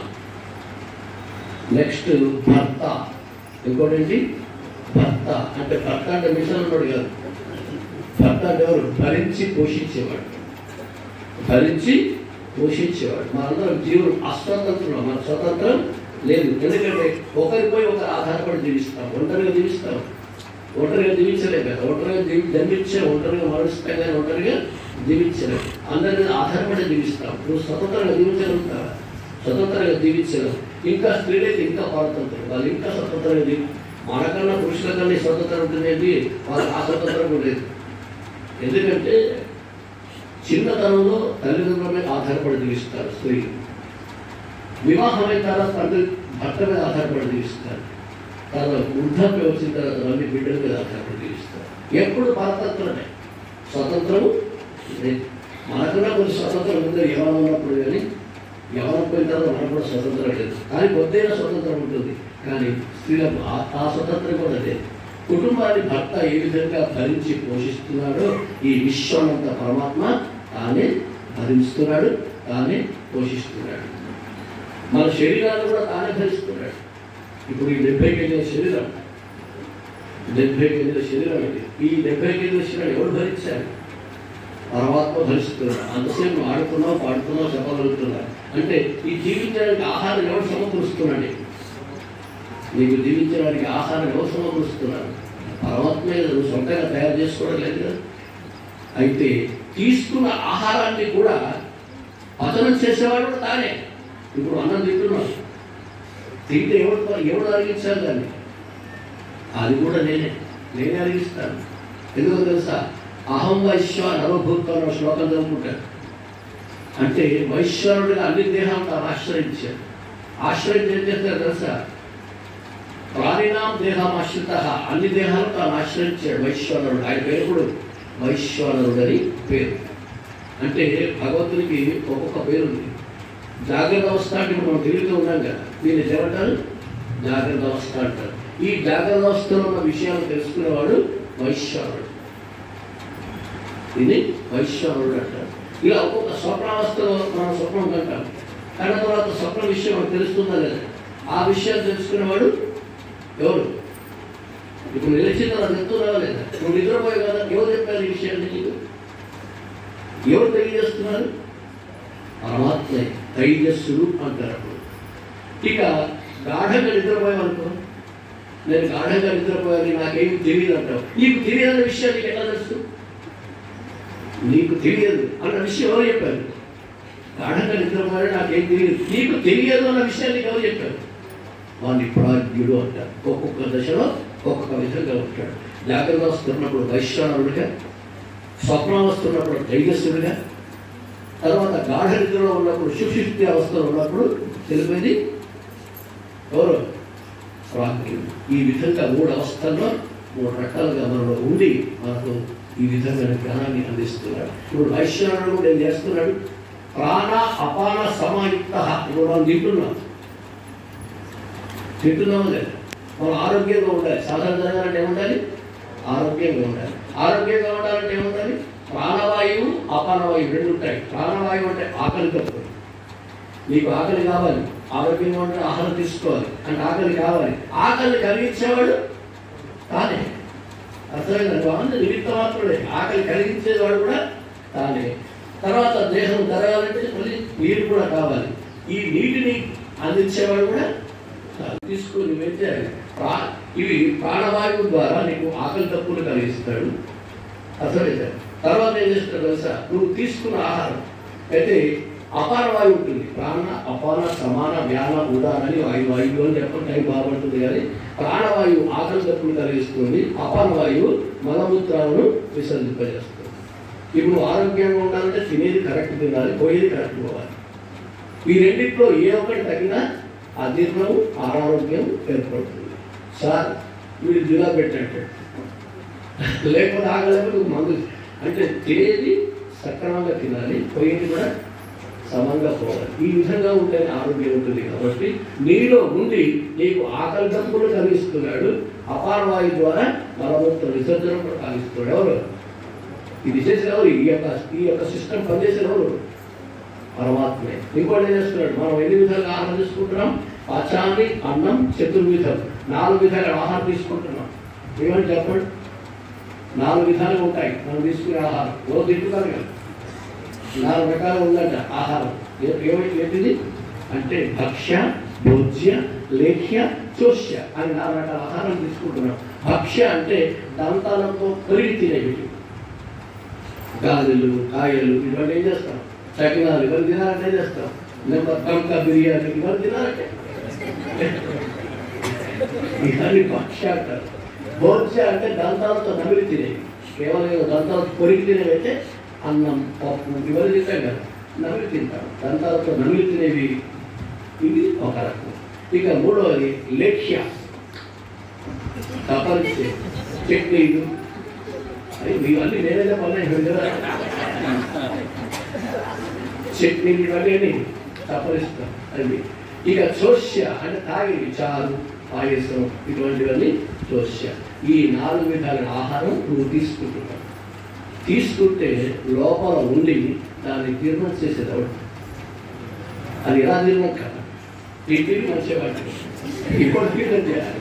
నెక్స్ట్ భర్త ఇంకోటేంటి భర్త అంటే భర్త అంటే మిషన్ ఉన్నాడు కాదు భర్త అంటే ఎవరు భరించి పోషించేవాడు భరించి పోషించేవాడు మనందరం జీవులు అస్వతంత్రం మన స్వతంత్రం లేదు ఎందుకంటే ఒకరిపై ఒకరు ఆధారపడి జీవిస్తాం ఒంటరిగా జీవిస్తాం ఒంటరిగా జీవించలేం కదా ఒంటరిగా జీవి జన్మించే ఒంటరిగా మరణిస్తాం కానీ ఒంటరిగా జీవించలేం అందరి మీద ఆధారపడి జీవిస్తాం నువ్వు స్వతంత్రంగా జీవించగలుగుతావా స్వతంత్రంగా జీవించలేవు ఇంకా స్త్రీలైతే ఇంకా పాడుతుంటారు వాళ్ళు ఇంకా స్వతంత్రంగా జీవి మనకన్నా పురుషుల కన్నా ఈ స్వతంత్రం ఉంటుంది వాళ్ళకి ఆ స్వతంత్రం కూడా లేదు ఎందుకంటే చిన్నతనంలో తల్లిదండ్రుల మీద ఆధారపడి జీవిస్తారు స్త్రీలు వివాహమైన తర్వాత తండ్రి భర్త మీద ఆధారపడి జీవిస్తారు తర్వాత వృద్ధాప్యం వచ్చిన తర్వాత మళ్ళీ బిడ్డల మీద ఆధారపడి జీవిస్తారు ఎప్పుడు పరతంత్రమే స్వతంత్రము లేదు మనకున్నా కొంచెం స్వతంత్రం ఉంది ఎవరు ఉన్నప్పుడు కానీ ఎవరు పోయిన తర్వాత మనకు కూడా స్వతంత్రం లేదు కానీ కొద్దిగా స్వతంత్రం ఉంటుంది కానీ స్త్రీలకు ఆ- ఆ స్వతంత్రం కూడా లేదు కుటుంబాన్ని భర్త ఏ విధంగా భరించి పోషిస్తున్నాడో ఈ విశ్వమంత పరమాత్మ తానే భరిస్తున్నాడు తానే పోషిస్తున్నాడు మన శరీరాన్ని కూడా తానే భరిస్తున్నాడు ఇప్పుడు ఈ డెబ్బై కేజీల శరీరం డెబ్బై కేజీల శరీరం ఇది ఈ డెబ్బై కేజీల శరీరం ఎవరు భరించారు పరమాత్మ భరిస్తున్నాడు అంతసేపు నువ్వు ఆడుతున్నావు పాడుతున్నావు చెప్పగలుగుతున్నావు అంటే ఈ జీవించడానికి ఆహారం ఎవరు సమకూరుస్తున్నాడు నీకు జీవించడానికి ఆహారం ఎవరు సమకూరుస్తున్నారు పరమాత్మే కదా, నువ్వు సొంతంగా తయారు చేసుకోవడం లేదు కదా అయితే తీసుకున్న ఆహారాన్ని కూడా పతనం చేసేవాడు కూడా తానే ఇప్పుడు అన్నం తింటున్నావు తింటే ఎవరు ఎవరు అరిగించాలి దాన్ని అది కూడా నేనే నేనే అరిగిస్తాను ఎందుకో తెలుసా అహం వైశ్వ నవభూత అన్న శ్లోకం చదువుకుంటాడు అంటే వైశ్వరుడిగా అన్ని దేహాలను తాను ఆశ్రయించాడు ఆశ్రయించి ఏం చేస్తారు తెలుసా ప్రాణినాం దేహం ఆశ్రిత అన్ని దేహాలను తాను ఆశ్రయించాడు వైశ్వరుడు ఆయన పేరు కూడా వైశ్వరుడు అని పేరు అంటే భగవంతునికి ఒక్కొక్క పేరు ఉంది జాగ్రత్త అవస్థ అంటే ఇప్పుడు మనం తిరుగుతూ ఉన్నాం కదా దీన్ని ఏమంటారు జాగ్రత్త అవస్థ అంటారు ఈ జాగ్రత్త అవస్థలో ఉన్న విషయాలు తెలుసుకునేవాడు వైశ్వరుడు ఇది వైశ్వరుడు అంటారు ఇలా ఒక్కొక్క స్వప్నావస్థలో మనం స్వప్నం కంటాం కన్న తర్వాత స్వప్న విషయం మనకు తెలుస్తుందా లేదా ఆ విషయాలు తెలుసుకునేవాడు ఎవరు ఇప్పుడు నిలిచిన తర్వాత చెప్తున్నావా లేదా నువ్వు నిద్రపోయే కదా ఎవరు చెప్పారు ఈ విషయాన్ని నీకు ఎవరు తెలియజేస్తున్నారు పరమాత్మ తైజస్సుడు అంటారు అప్పుడు ఇక గాఢంగా నిద్రపోయావనుకో నేను గాఢంగా నిద్రపోయాను నాకేమి తెలియదు అంటావు నీకు తెలియని విషయం నీకు ఎట్లా తెలుసు నీకు తెలియదు అన్న విషయం ఎవరు చెప్పారు గాఢంగా నిద్రపోయాడు నాకేం తెలియదు నీకు తెలియదు అన్న విషయాన్ని నీకు ఎవరు చెప్పారు వాడిని ప్రాజ్ఞుడు అంటారు ఒక్కొక్క దశలో ఒక్కొక్క విధంగా ఉంటాడు జాగ్రత్త వస్తున్నప్పుడు వైశ్వానరుడిగా స్వప్నావస్థ ఉన్నప్పుడు తైజస్సుడిగా తర్వాత గాఢ నిద్రలో ఉన్నప్పుడు సుషుప్తి అవస్థలో ఉన్నప్పుడు తెలిపేది ఎవరు ప్రాజ్ఞుడు ఈ విధంగా మూడు అవస్థల్లో మూడు రకాలుగా మనలో ఉండి మనకు ఈ విధంగా జ్ఞానాన్ని అందిస్తున్నాడు ఇప్పుడు వైశ్వరుడు కూడా ఏం చేస్తున్నాడు ప్రాణ అపాన సమాయుక్త ఇప్పుడు మనం తింటున్నాం తింటున్నాము లేదా మనం ఆరోగ్యంగా ఉండాలి సాధారణ జరగాలంటే ఏముండాలి ఆరోగ్యంగా ఉండాలి ఆరోగ్యంగా ఉండాలంటే ఏముండాలి ప్రాణవాయువు అపానవాయువు రెండు ఉంటాయి ప్రాణవాయువు అంటే ఆకలి తక్కువ నీకు ఆకలి కావాలి ఆరోగ్యంగా ఉంటే ఆహారం తీసుకోవాలి అంటే ఆకలి కావాలి ఆకలి కలిగించేవాడు తానే అర్థమైంది బాగుంది నిమిత్త మాత్రమే ఆకలి కలిగించేవాడు కూడా తానే తర్వాత దేహం జరగాలంటే మళ్ళీ నీరు కూడా కావాలి ఈ నీటిని అందించేవాడు కూడా తానే. తీసుకుని నువ్వైతే ప్రా ఇవి ప్రాణవాయువు ద్వారా నీకు ఆకలి తప్పులు కలిగిస్తాడు అర్థమైందా తర్వాత ఏం చేస్తాడు తెలుసా నువ్వు తీసుకున్న ఆహారం అయితే అపాన వాయువు ఉంటుంది ప్రాణ అపాన సమాన వ్యాన ఉదాన అని వాయు వాయువు అని చెప్పడం టైం బాగుంటుంది కానీ ప్రాణవాయువు ఆకలి తప్పులు కలిగిస్తుంది అపాన వాయువు మలమూత్రాలను విసర్జింపజేస్తుంది ఇప్పుడు ఆరోగ్యంగా ఉండాలంటే తినేది కరెక్ట్ తినాలి పోయేది కరెక్ట్ పోవాలి ఈ రెండిట్లో ఏ ఒక్కటి తగినా అజీర్ణం అనారోగ్యం ఏర్పడుతుంది సార్ వీడు జిలా పెట్టంటే లేకపోతే ఆగలేకపోతే మందు అంటే తినేది సక్రమంగా తినాలి పోయేది కూడా సమంగా పోవాలి ఈ విధంగా ఉంటేనే ఆరోగ్యం ఉంటుంది కాబట్టి నీలో ఉండి నీకు ఆకలి దప్పులు కలిగిస్తున్నాడు అపారవాయు ద్వారా మలమూత్ర విసర్జన కూడా కలిగిస్తున్నాడు ఎవరు ఇది చేసిన ఎవరు ఈ యొక్క ఈ యొక్క సిస్టమ్ పనిచేసిన ఎవరు పరమాత్మే ఇంకోటి ఏం చేస్తున్నాడు మనం ఎన్ని విధాలుగా ఆహారం తీసుకుంటున్నాం పాచాన్ని అన్నం చతుర్విధం నాలుగు విధాలుగా ఆహారం తీసుకుంటున్నాం ఏమని చెప్పండి నాలుగు విధాలుగా ఉంటాయి మనం తీసుకునే ఆహారం రోజు తింటున్నారు కదా నాలుగు రకాలు ఉందంట ఆహారం ఏ- ఏమిటి ఏంటిది అంటే భక్ష్య భోజ్య లేఖ్య చోష్య అని నాలుగు రకాల ఆహారం తీసుకుంటున్నాం భక్ష్య అంటే దంతాలతో కలిగి తినేవి గాజులు కాయలు ఇవన్నీ ఏం చేస్తాం సకినాలు ఇవన్నీ తినాలంటే ఏం చేస్తాం నెంబర్ దంకా బిర్యానీ ఇవన్నీ తినాలంటే ఇవన్నీ భక్ష్య అంటారు భోజ్య అంటే దంతాలతో నమిలి తినేవి కేవలం ఏదో దంతాలతో పొరికి తినేవైతే అన్నం పప్పు ఇవన్నీ తింటాం కదా నమిలి తింటాం దంతాలతో నమిలి తినేవి ఇది ఒక రకం ఇక మూడవది లేఖ్య తపరిచే చట్నీలు అవి ఇవన్నీ నేనే పనులు కదా చట్నీలు ఇవన్నీ తపరిస్తాం అది ఇక చోష్య అంటే తాగి చారు పాయసం ఇటువంటివన్నీ చోష్య ఈ నాలుగు విధాల ఆహారం నువ్వు తీసుకుంటున్నావు తీసుకుంటే లోపల ఉండి దాన్ని జీర్ణం చేసేదవుడు అది ఎలా జీర్ణం కదా ఇంటికి మంచివాడు ఇప్పుడు జీర్ణం చేయాలి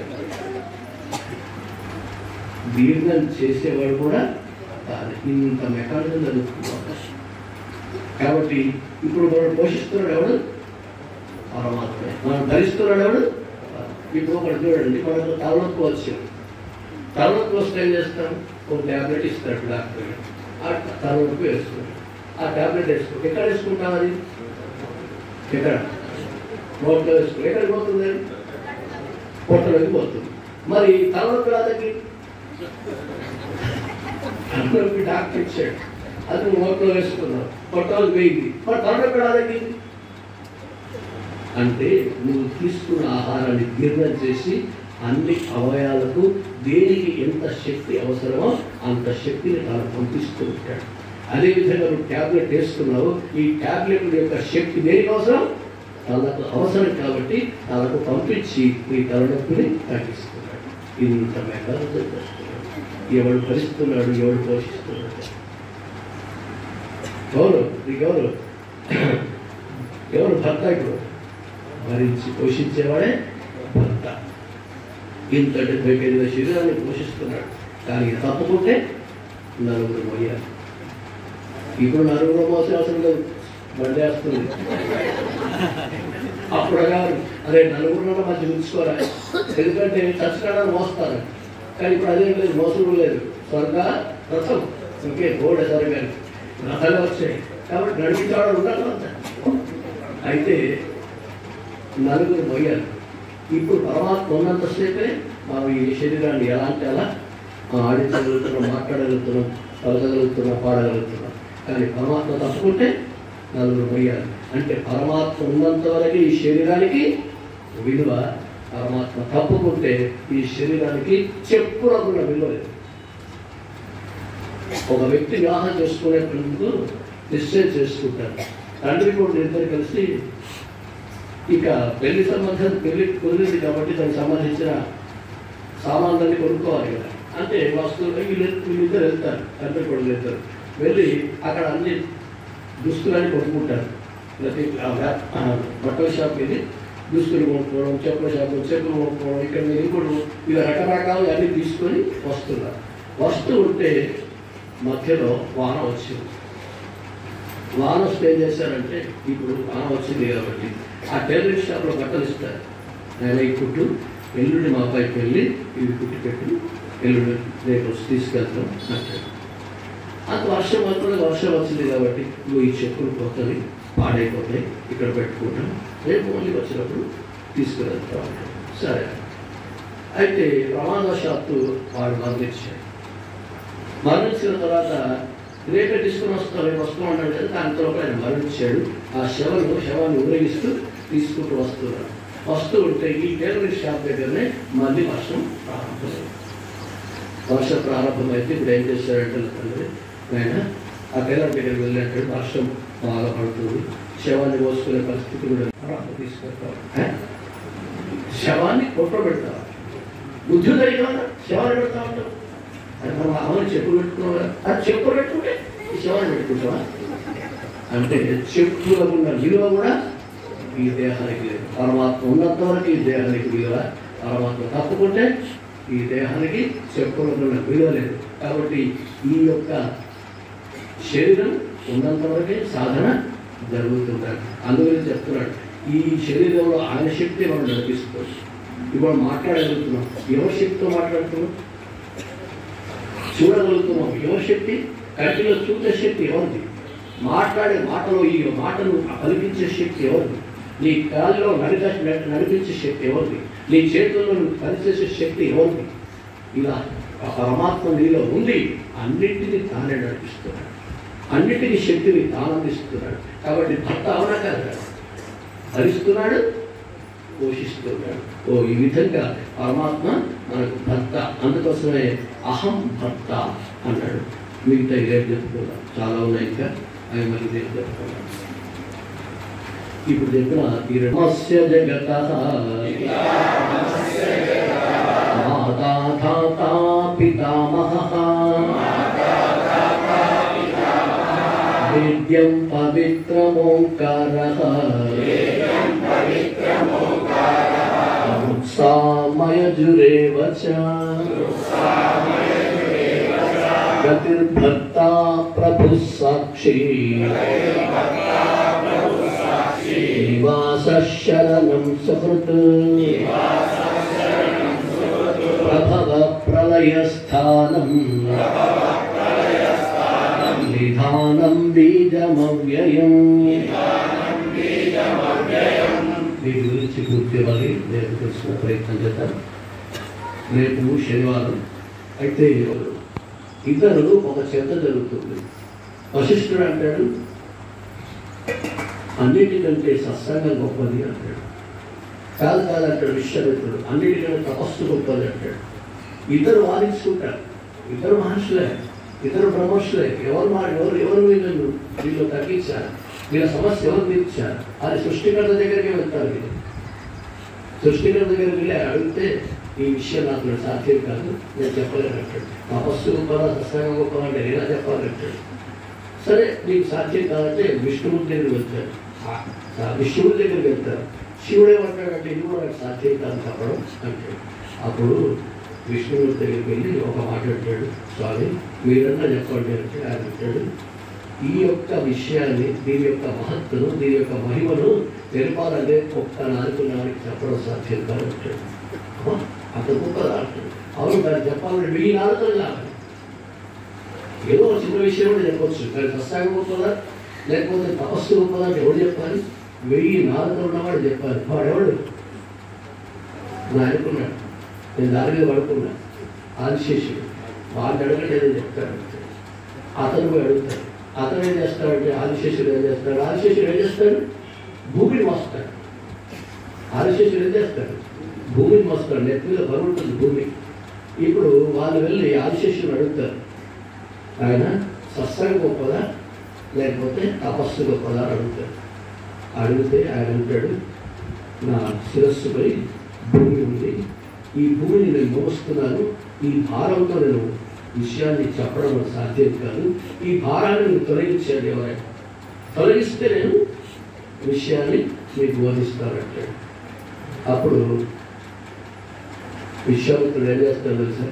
జీర్ణం చేసేవాడు కూడా కాదు ఇంత మెకానిజం జరుగుతుంది కాబట్టి ఇప్పుడు మనం పోషిస్తున్నాడు ఎవడు పరమాత్మే మనం ధరిస్తున్నాడు ఎవడు ఇప్పుడు ఒకటి చూడండి మనకు తలనొప్పి వచ్చింది తలనొప్పి వస్తే ఏం చేస్తాం ఒక ట్యాబ్లెట్ ఇస్తాడు డాక్టర్ గారు. ఆ తలనొప్పి వేసుకుంటాం ఆ ట్యాబ్లెట్ వేసుకుంటాం ఎక్కడ వేసుకుంటాం అది ఎక్కడ నోట్లో వేసుకుంటాం ఎక్కడికి పోతుంది అది? పొట్టలోకి పోతుంది మరి తలనొప్పి రాదకి తలనొప్పి డాక్టర్ ఇచ్చాడు అది నువ్వు నోట్లో వేసుకున్నావు పొట్టలోకి వేయింది మరి తలనొప్పి రాదకి అంటే నువ్వు తీసుకున్న ఆహారాన్ని జీర్ణం చేసి అన్ని అవయాలకు దేనికి ఎంత శక్తి అవసరమో అంత శక్తిని తాను పంపిస్తూ ఉంటాడు అదేవిధంగా నువ్వు ట్యాబ్లెట్ వేసుకున్నావు ఈ ట్యాబ్లెట్ యొక్క శక్తి దేనికి అవసరం తనకు అవసరం కాబట్టి తనకు పంపించి నీ తలనొప్పిని తగ్గిస్తున్నాడు ఇంత మెకానిజం చేస్తున్నాడు ఎవడు భరిస్తున్నాడు ఎవడు పోషిస్తున్నాడు ఎవరు నీకెవరు ఎవరు భర్త ఇప్పుడు భరించి పోషించేవాడే భర్త ఇంత డెబ్బై కేజీల శరీరాన్ని పోషిస్తున్నాడు కానీ తప్పుకుంటే నలుగురు మోయాలి ఇప్పుడు నలుగురు మోసే అవసరం లేదు బండి వేస్తుంది అప్పుడు కాదు అదే నలుగురు మంచి ఉంచుకోరా ఎందుకంటే చచ్చినాడని మోస్తారు కానీ ఇప్పుడు అదేం లేదు మోసడం లేదు స్వర్గ రథం ఇంకే గోడ సరిగా రథాలు వచ్చాయి కాబట్టి నడిపించేవాడు ఉండాలి అంత అయితే నలుగురు పోయారు ఇప్పుడు పరమాత్మ ఉన్నంతసేపే మనం ఈ శరీరాన్ని ఎలా అంటే అలా మనం ఆడించగలుగుతున్నాం మాట్లాడగలుగుతున్నాం పలకగలుగుతున్నాం పాడగలుగుతున్నాం కానీ పరమాత్మ తప్పుకుంటే నలుగురు పోయారు అంటే పరమాత్మ ఉన్నంత వరకు ఈ శరీరానికి విలువ పరమాత్మ తప్పుకుంటే ఈ శరీరానికి చెప్పులకున్న విలువ లేదు ఒక వ్యక్తి వివాహం చేసుకునే ముందు నిశ్చయం చేసుకుంటారు తండ్రి కూడా ఇద్దరు కలిసి ఇక పెళ్లి సంబంధం పెళ్లి కుదిరింది కాబట్టి దానికి సంబంధించిన సామాన్లన్నీ కొనుక్కోవాలి కదా అంటే వస్తువులు వీళ్ళు వీళ్ళిద్దరు వెళ్తారు తండ్రి కొడుకు వెళ్తారు వెళ్ళి అక్కడ అన్ని దుస్తులన్నీ కొనుక్కుంటారు ప్రతి ఆ వ్యా- ఆ బట్టల షాప్ వెళ్ళి దుస్తులు కొనుక్కోవడం చెప్పుల షాప్ చెప్పులు కొనుక్కోవడం ఇక్కడ మీరు ఇంకోటి ఇలా రకరకాలు అన్నీ తీసుకొని వస్తున్నారు వస్తూ ఉంటే మధ్యలో వాన వచ్చింది వాన వస్తే ఏం చేశారంటే ఇప్పుడు వాన వచ్చింది కాబట్టి ఆ టైలరింగ్ షాప్లో బట్టలు ఇస్తారు నేను ఈ కుట్టు ఎల్లుండి మా అబ్బాయికి వెళ్ళి ఇది కుట్టి పెట్టి ఎల్లుండి రేపు వచ్చి తీసుకెళ్తాం అంటాడు అంత వర్షం అనుకున్న వర్షం వచ్చింది కాబట్టి నువ్వు ఈ చెప్పులు కొత్తది పాడైపోతాయి ఇక్కడ పెట్టుకుంటాం రేపు మళ్ళీ వచ్చినప్పుడు తీసుకువెళ్తాం సరే అయితే ప్రమాదవశాత్తు వాడు మరణించాడు మరణించిన తర్వాత రేపే తీసుకుని వస్తాం రేపు వస్తూ ఉంటాడు కదా దాని తర్వాత ఆయన మరణించాడు ఆ శవను శవాన్ని ఊరేగిస్తూ తీసుకుంటూ వస్తున్నాడు వస్తూ ఉంటే ఈ టైలరింగ్ షాప్ దగ్గరనే మళ్ళీ వర్షం ప్రారంభమైంది వర్షం ప్రారంభమైతే ఇప్పుడు ఏం చేశాడంటే నా తండ్రి ఆయన ఆ టైలర్ దగ్గరికి వెళ్ళినట్టు వర్షం బాగా పడుతుంది శవాన్ని పోసుకునే పరిస్థితి కూడా ప్రారంభం తీసుకెళ్తాం ఏ? శవాన్ని కొట్ట పెడతాం బుద్ధి కలిగిన శవాన్ని పెడతా ఉంటాం అది మనం అమలు చెప్పు పెట్టుకున్నావా అది చెప్పు పెట్టుకుంటే ఈ శవాన్ని పెట్టుకుంటావా అంటే చెప్పులో ఉన్న విలువ కూడా ఈ దేహానికి లేదు పరమాత్మ ఉన్నంత వరకు ఈ దేహానికి విలువ పరమాత్మ తప్పుకుంటే ఈ దేహానికి చెప్పులో ఉన్న విలువ లేదు కాబట్టి ఈ యొక్క శరీరం ఉన్నంత వరకే సాధన జరుగుతుంటాడు అందుకని చెప్తున్నాడు ఈ శరీరంలో ఆయన శక్తి మనం నడిపిస్తుంది ఇప్పుడు మాట్లాడగలుగుతున్నాం ఎవరి శక్తితో మాట్లాడుతున్నాం చూడగలుగుతున్నాం ఎవరి శక్తి కంటిలో చూసే శక్తి ఎవరిది మాట్లాడే మాటలో ఈ మాటను పలికించే శక్తి ఎవరిది నీ కాళ్ళలో నడిక నడిపించే శక్తి ఎవరిది నీ చేతుల్లో నువ్వు పనిచేసే శక్తి ఎవరిది ఇలా ఆ పరమాత్మ నీలో ఉంది అన్నింటినీ తానే నడిపిస్తున్నాడు అన్నిటినీ శక్తిని తాను అందిస్తున్నాడు కాబట్టి భర్త అవునా కదా భరిస్తున్నాడు పోషిస్తున్నాడు ఓ ఈ విధంగా పరమాత్మ మనకు భర్త అందుకోసమే అహం భర్త అన్నాడు మిగతా ఏం చెప్పుకున్నాం చాలా ఉన్నాయి ఇంకా అవి మళ్ళీ నేను చెప్పుకున్నాను ఇప్పుడు చెప్పిన ఈ రమస్య జగత మాతా ధాతా పితామహ వేద్యం పవిత్రమోంకారః సామయజురేవ చ గతిర్భక్తా ప్రభు సాక్షి నివాస శరణం సుహృత్ ప్రభవ ప్రళయస్థానం నిధానం బీజమవ్యయం మీ గురించి పూర్తి ఇవ్వాలి రేపు తెలుసుకునే ప్రయత్నం చేద్దాం రేపు శనివారం అయితే ఇతరులు ఒక చెత్త జరుగుతుంది వశిష్ఠుడు అంటాడు అన్నిటికంటే సత్సంగం గొప్పది అంటాడు కాదు కాదు అంటాడు విశ్వమిత్రుడు అన్నిటికంటే తపస్సు గొప్పది అంటాడు ఇద్దరు వాదించుకుంటారు ఇద్దరు మహర్షులే ఇద్దరు బ్రహ్మర్షులే ఎవరు మా ఎవరు ఎవరు వీళ్ళు వీళ్ళు తగ్గించారు వీళ్ళ సమస్య ఎవరు తీర్చారు అది సృష్టికర్త దగ్గరికి వెళ్తారు వీళ్ళు సృష్టికర్త దగ్గరికి వెళ్ళి అడిగితే ఈ విషయం నాకు సాధ్యం కాదు నేను చెప్పలేను అంటాడు తపస్సు గొప్పదా సత్సంగం గొప్పదా అంటే నేనా చెప్పాలంటాడు సరే నీకు సాధ్యం కాదంటే విష్ణుమూర్తి దగ్గరికి వెళ్తాడు ఆ, ఆ విష్ణువుడి దగ్గరికి వెళ్తారు శివుడు ఏమంటాడంటే ఇది కూడా నాకు సాధ్యం కాదు చెప్పడం అంటాడు అప్పుడు విష్ణుమూర్తి దగ్గరికి వెళ్ళి ఒక మాట అంటాడు స్వామి మీరన్నా చెప్పండి అంటే ఆయన అంటాడు ఈ యొక్క విషయాన్ని దీని యొక్క మహత్తును దీని యొక్క మహిమను తెలపాలంటే ఒక్క నాలుగున్నానికి చెప్పడం సాధ్యం కాదు అంటాడు అమ్మా, అంత గొప్పదా అంటాడు అవును దాన్ని చెప్పాలంటే వెయ్యి నాలుగులు కావాలి ఏదో ఒక చిన్న విషయం కూడా చెప్పొచ్చు కానీ సత్సాగం గొప్పదా లేకపోతే తపస్సు గొప్పదా అంటే ఎవడు చెప్పాలి వెయ్యి నాలుగు ఉన్నవాడు చెప్పాలి వాడు ఎవడు నా అనుకున్నాడు నేను దాని మీద పడుకున్నా ఆదిశేషుడు వాడిని అడగండి ఏదో చెప్తాడు అతను పోయి అడుగుతాడు అతను ఏం చేస్తాడంటే ఆదిశేషుడు ఏం చేస్తాడు ఆదిశేషుడు ఏం చేస్తాడు భూమిని మోస్తాడు ఆదిశేషుడు ఏం చేస్తాడు భూమిని మోస్తాడు నెత్తి మీద బరువు ఉంటుంది భూమి ఇప్పుడు వాళ్ళు వెళ్ళి ఆదిశేషుడు అడుగుతారు ఆయన సత్సంగం గొప్పదా లేకపోతే తపస్సు గొప్పదా అని అడుగుతాడు అడిగితే ఆయన అంటాడు నా శిరస్సుపై భూమి ఉంది ఈ భూమిని నేను మోస్తున్నాను ఈ భారంతో నేను విషయాన్ని చెప్పడం నాకు సాధ్యం కాదు ఈ భారాన్ని నేను తొలగించాడు ఎవరైనా తొలగిస్తే నేను విషయాన్ని మీకు బోధిస్తానంటాడు అప్పుడు విశ్వామిత్రుడు ఏం చేస్తాడు తెలుసా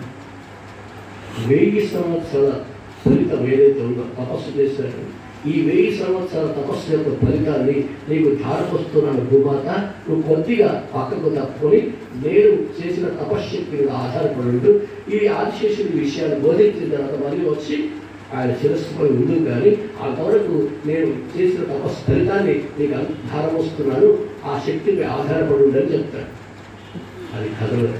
వెయ్యి సంవత్సరాల ఫలితం ఏదైతే ఉందో తపస్సు చేశాడు ఈ వెయ్యి సంవత్సరాల తపస్సు యొక్క ఫలితాన్ని నీకు ధారపోస్తున్నాను భూమాత నువ్వు కొద్దిగా పక్కకు తప్పుకొని నేను చేసిన తపశ్శక్తి మీద ఆధారపడి ఉంటూ ఈ ఆదిశేషుడి విషయాన్ని బోధించిన తర్వాత మళ్ళీ వచ్చి ఆయన శిరస్సుపై ఉంది కానీ అంతవరకు నేను చేసిన తపస్సు ఫలితాన్ని నీకు ఆధారం వస్తున్నాను ఆ శక్తిపై ఆధారపడి ఉండని చెప్తాడు అది కథలు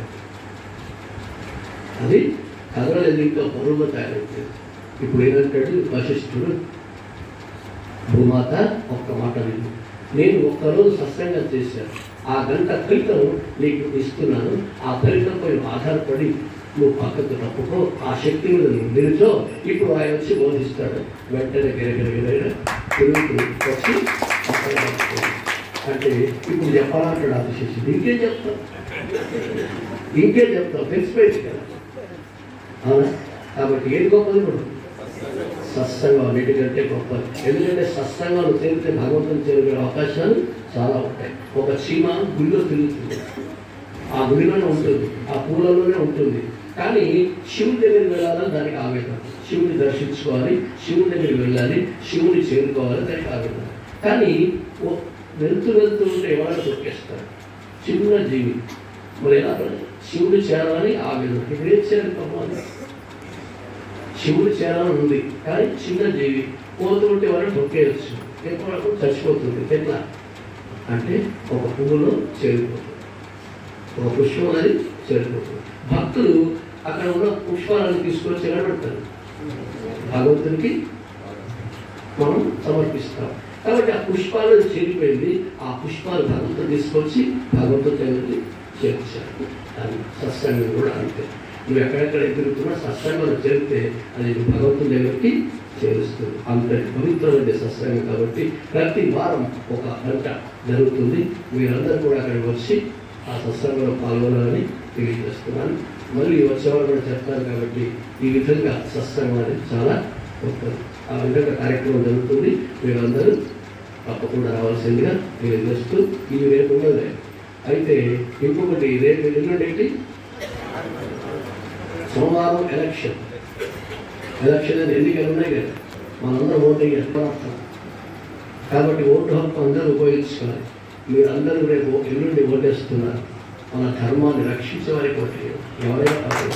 అది కథలేదు ఇంకా పొరుగు తయారైంది ఇప్పుడు ఏమంటాడు వశిష్ఠుడు భూమాత ఒక్క మాట విను నేను ఒక్కరోజు సత్సంగం చేశాను ఆ గంట ఫలితం నీకు ఇస్తున్నాను ఆ ఫలితంపై ఆధారపడి నువ్వు పక్కకు తప్పుకో ఆ శక్తి మీద నువ్వు నిలిచో ఇప్పుడు ఆయన వచ్చి బోధిస్తాడు వెంటనే గిరగిరగిర తిరుగుతూ వచ్చి అక్కడ పట్టుకోడు. అంటే ఇప్పుడు చెప్పాలంటాడు ఆశిషి ఇంకేం చెప్తావు ఇంకేం చెప్తావు తెలిసిపోయింది కదా అవునా కాబట్టి ఏది గొప్పది కూడా సత్సంగం అన్నిటికంటే గొప్ప ఎందుకంటే సత్సంగాలు చేరితే భగవంతుని చేరుకునే అవకాశాలు చాలా ఉంటాయి ఒక చీమ గుడిలో తిరుగుతుంది ఆ గుడిలోనే ఉంటుంది ఆ పూలలోనే ఉంటుంది కానీ శివుడి దగ్గరికి వెళ్ళాలని దానికి ఆవేదన శివుని దర్శించుకోవాలి శివుడి దగ్గరికి వెళ్ళాలి శివుని చేరుకోవాలి దానికి ఆవేదన కానీ ఓ- వెళ్తూ వెళ్తూ ఉంటే ఎవరైనా తొక్కేస్తారు చిన్న జీవి మరి ఎలా శివుడు చేరాలని ఆవేదన ఇప్పుడు ఏం చేయాలి పాపం? శివుడు చేరాలని ఉంది కానీ చిన్న జీవి పోతుంటే వారిని తొక్కేయచ్చు ఎప్పుడు చచ్చిపోతుంది ఎట్లా అంటే ఒక పువ్వులో చేరిపోతుంది ఒక పుష్పం అనేది చేరిపోతుంది భక్తులు అక్కడ ఉన్న పుష్పాలను తీసుకొచ్చి ఎక్కడ పెడతారు భగవంతునికి మనం సమర్పిస్తాం కాబట్టి ఆ పుష్పాలను చేరిపోయింది ఆ పుష్పాలు భగవంతుడు తీసుకొచ్చి భగవంతుడి దగ్గరికి చేర్చారు అది సత్సంగం కూడా అంతే నువ్వు ఎక్కడెక్కడ ఎదురుతున్నా సత్సంగంలో చేరితే అది నువ్వు భగవంతుడి దగ్గరికి చేరుస్తుంది అంతటి పవిత్రమైన సత్సంగం కాబట్టి ప్రతి వారం ఒక గంట జరుగుతుంది మీరందరూ కూడా అక్కడికి వచ్చి ఆ సత్సంగంలో పాల్గొనాలని తెలియజేస్తున్నాను మళ్ళీ వచ్చేవారు కూడా చెప్తారు కాబట్టి ఈ విధంగా సత్సంగం అనేది చాలా గొప్పది ఆ విధంగా కార్యక్రమం జరుగుతుంది మీరందరూ తప్పకుండా రావాల్సిందిగా తెలియజేస్తూ ఈ రేపు ఉన్నది అయితే ఇంకొకటి రేపు ఎల్లుండి ఏంటి సోమవారం ఎలక్షన్ ఎలక్షన్ అనేది ఎన్నికలు ఉన్నాయి కదా మనందరం ఓటు వేయాలి కాబట్టి ఓటు హక్కు అందరూ ఉపయోగించుకోవాలి మీరందరూ రేపు ఎల్లుండి ఓటేస్తున్నారు మన ధర్మాన్ని రక్షించే వారికి ఓటు వేయాలి. ఎవరైనా పర్వాలేదు.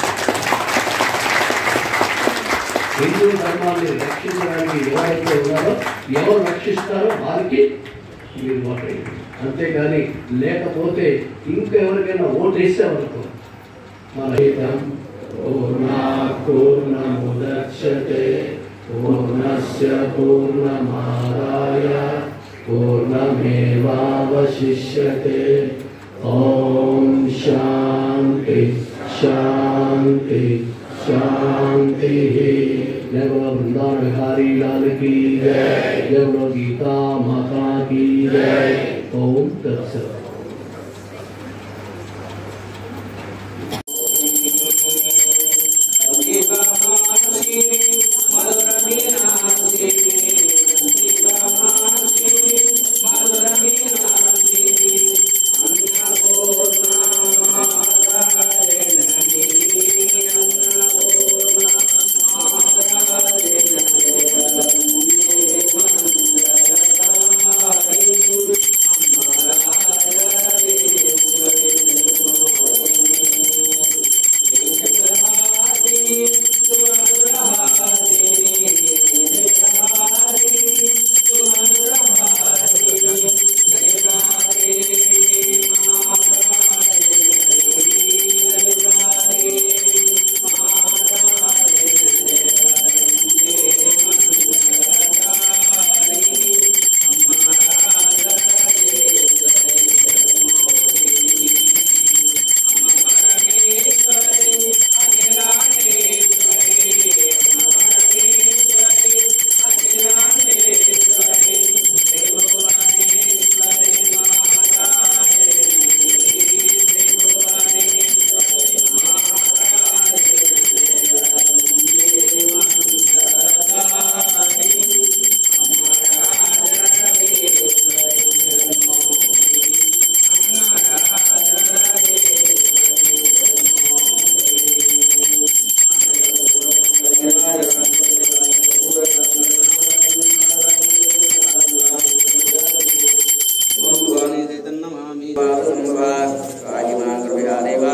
హిందూ ధర్మాన్ని రక్షించడానికి ఎవరైతే ఉన్నారో ఎవరు రక్షిస్తారో వారికి మీరు ఓటు వేయండి అంతేగాని లేకపోతే ఇంకెవరికైనా ఓటు వేసేవరకు మన హితం పూర్ణాత్ పూర్ణముదచ్యతే పూర్ణస్య పూర్ణమాదాయ పూర్ణమేవావశిష్యతే ఓం శాంతి శాంతి शांति जय बोलो वृंदावन बिहारी लाल की जय जय बोलो गीता माता की जय ओम तत्सत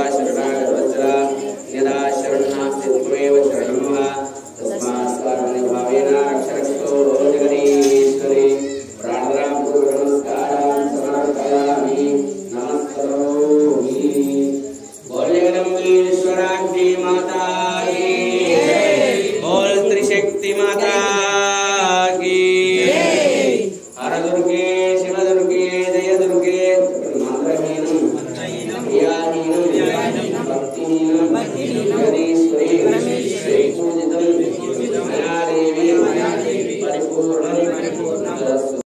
యదా శరణాస్తి త్వమేవ శరణం తస్మాత్ माता की हर दुर्गे शिव दुर्गे जय दुर्गे मंत्रहीनम क्रियाहीनम भक्तिहीनम जगदीश्वरी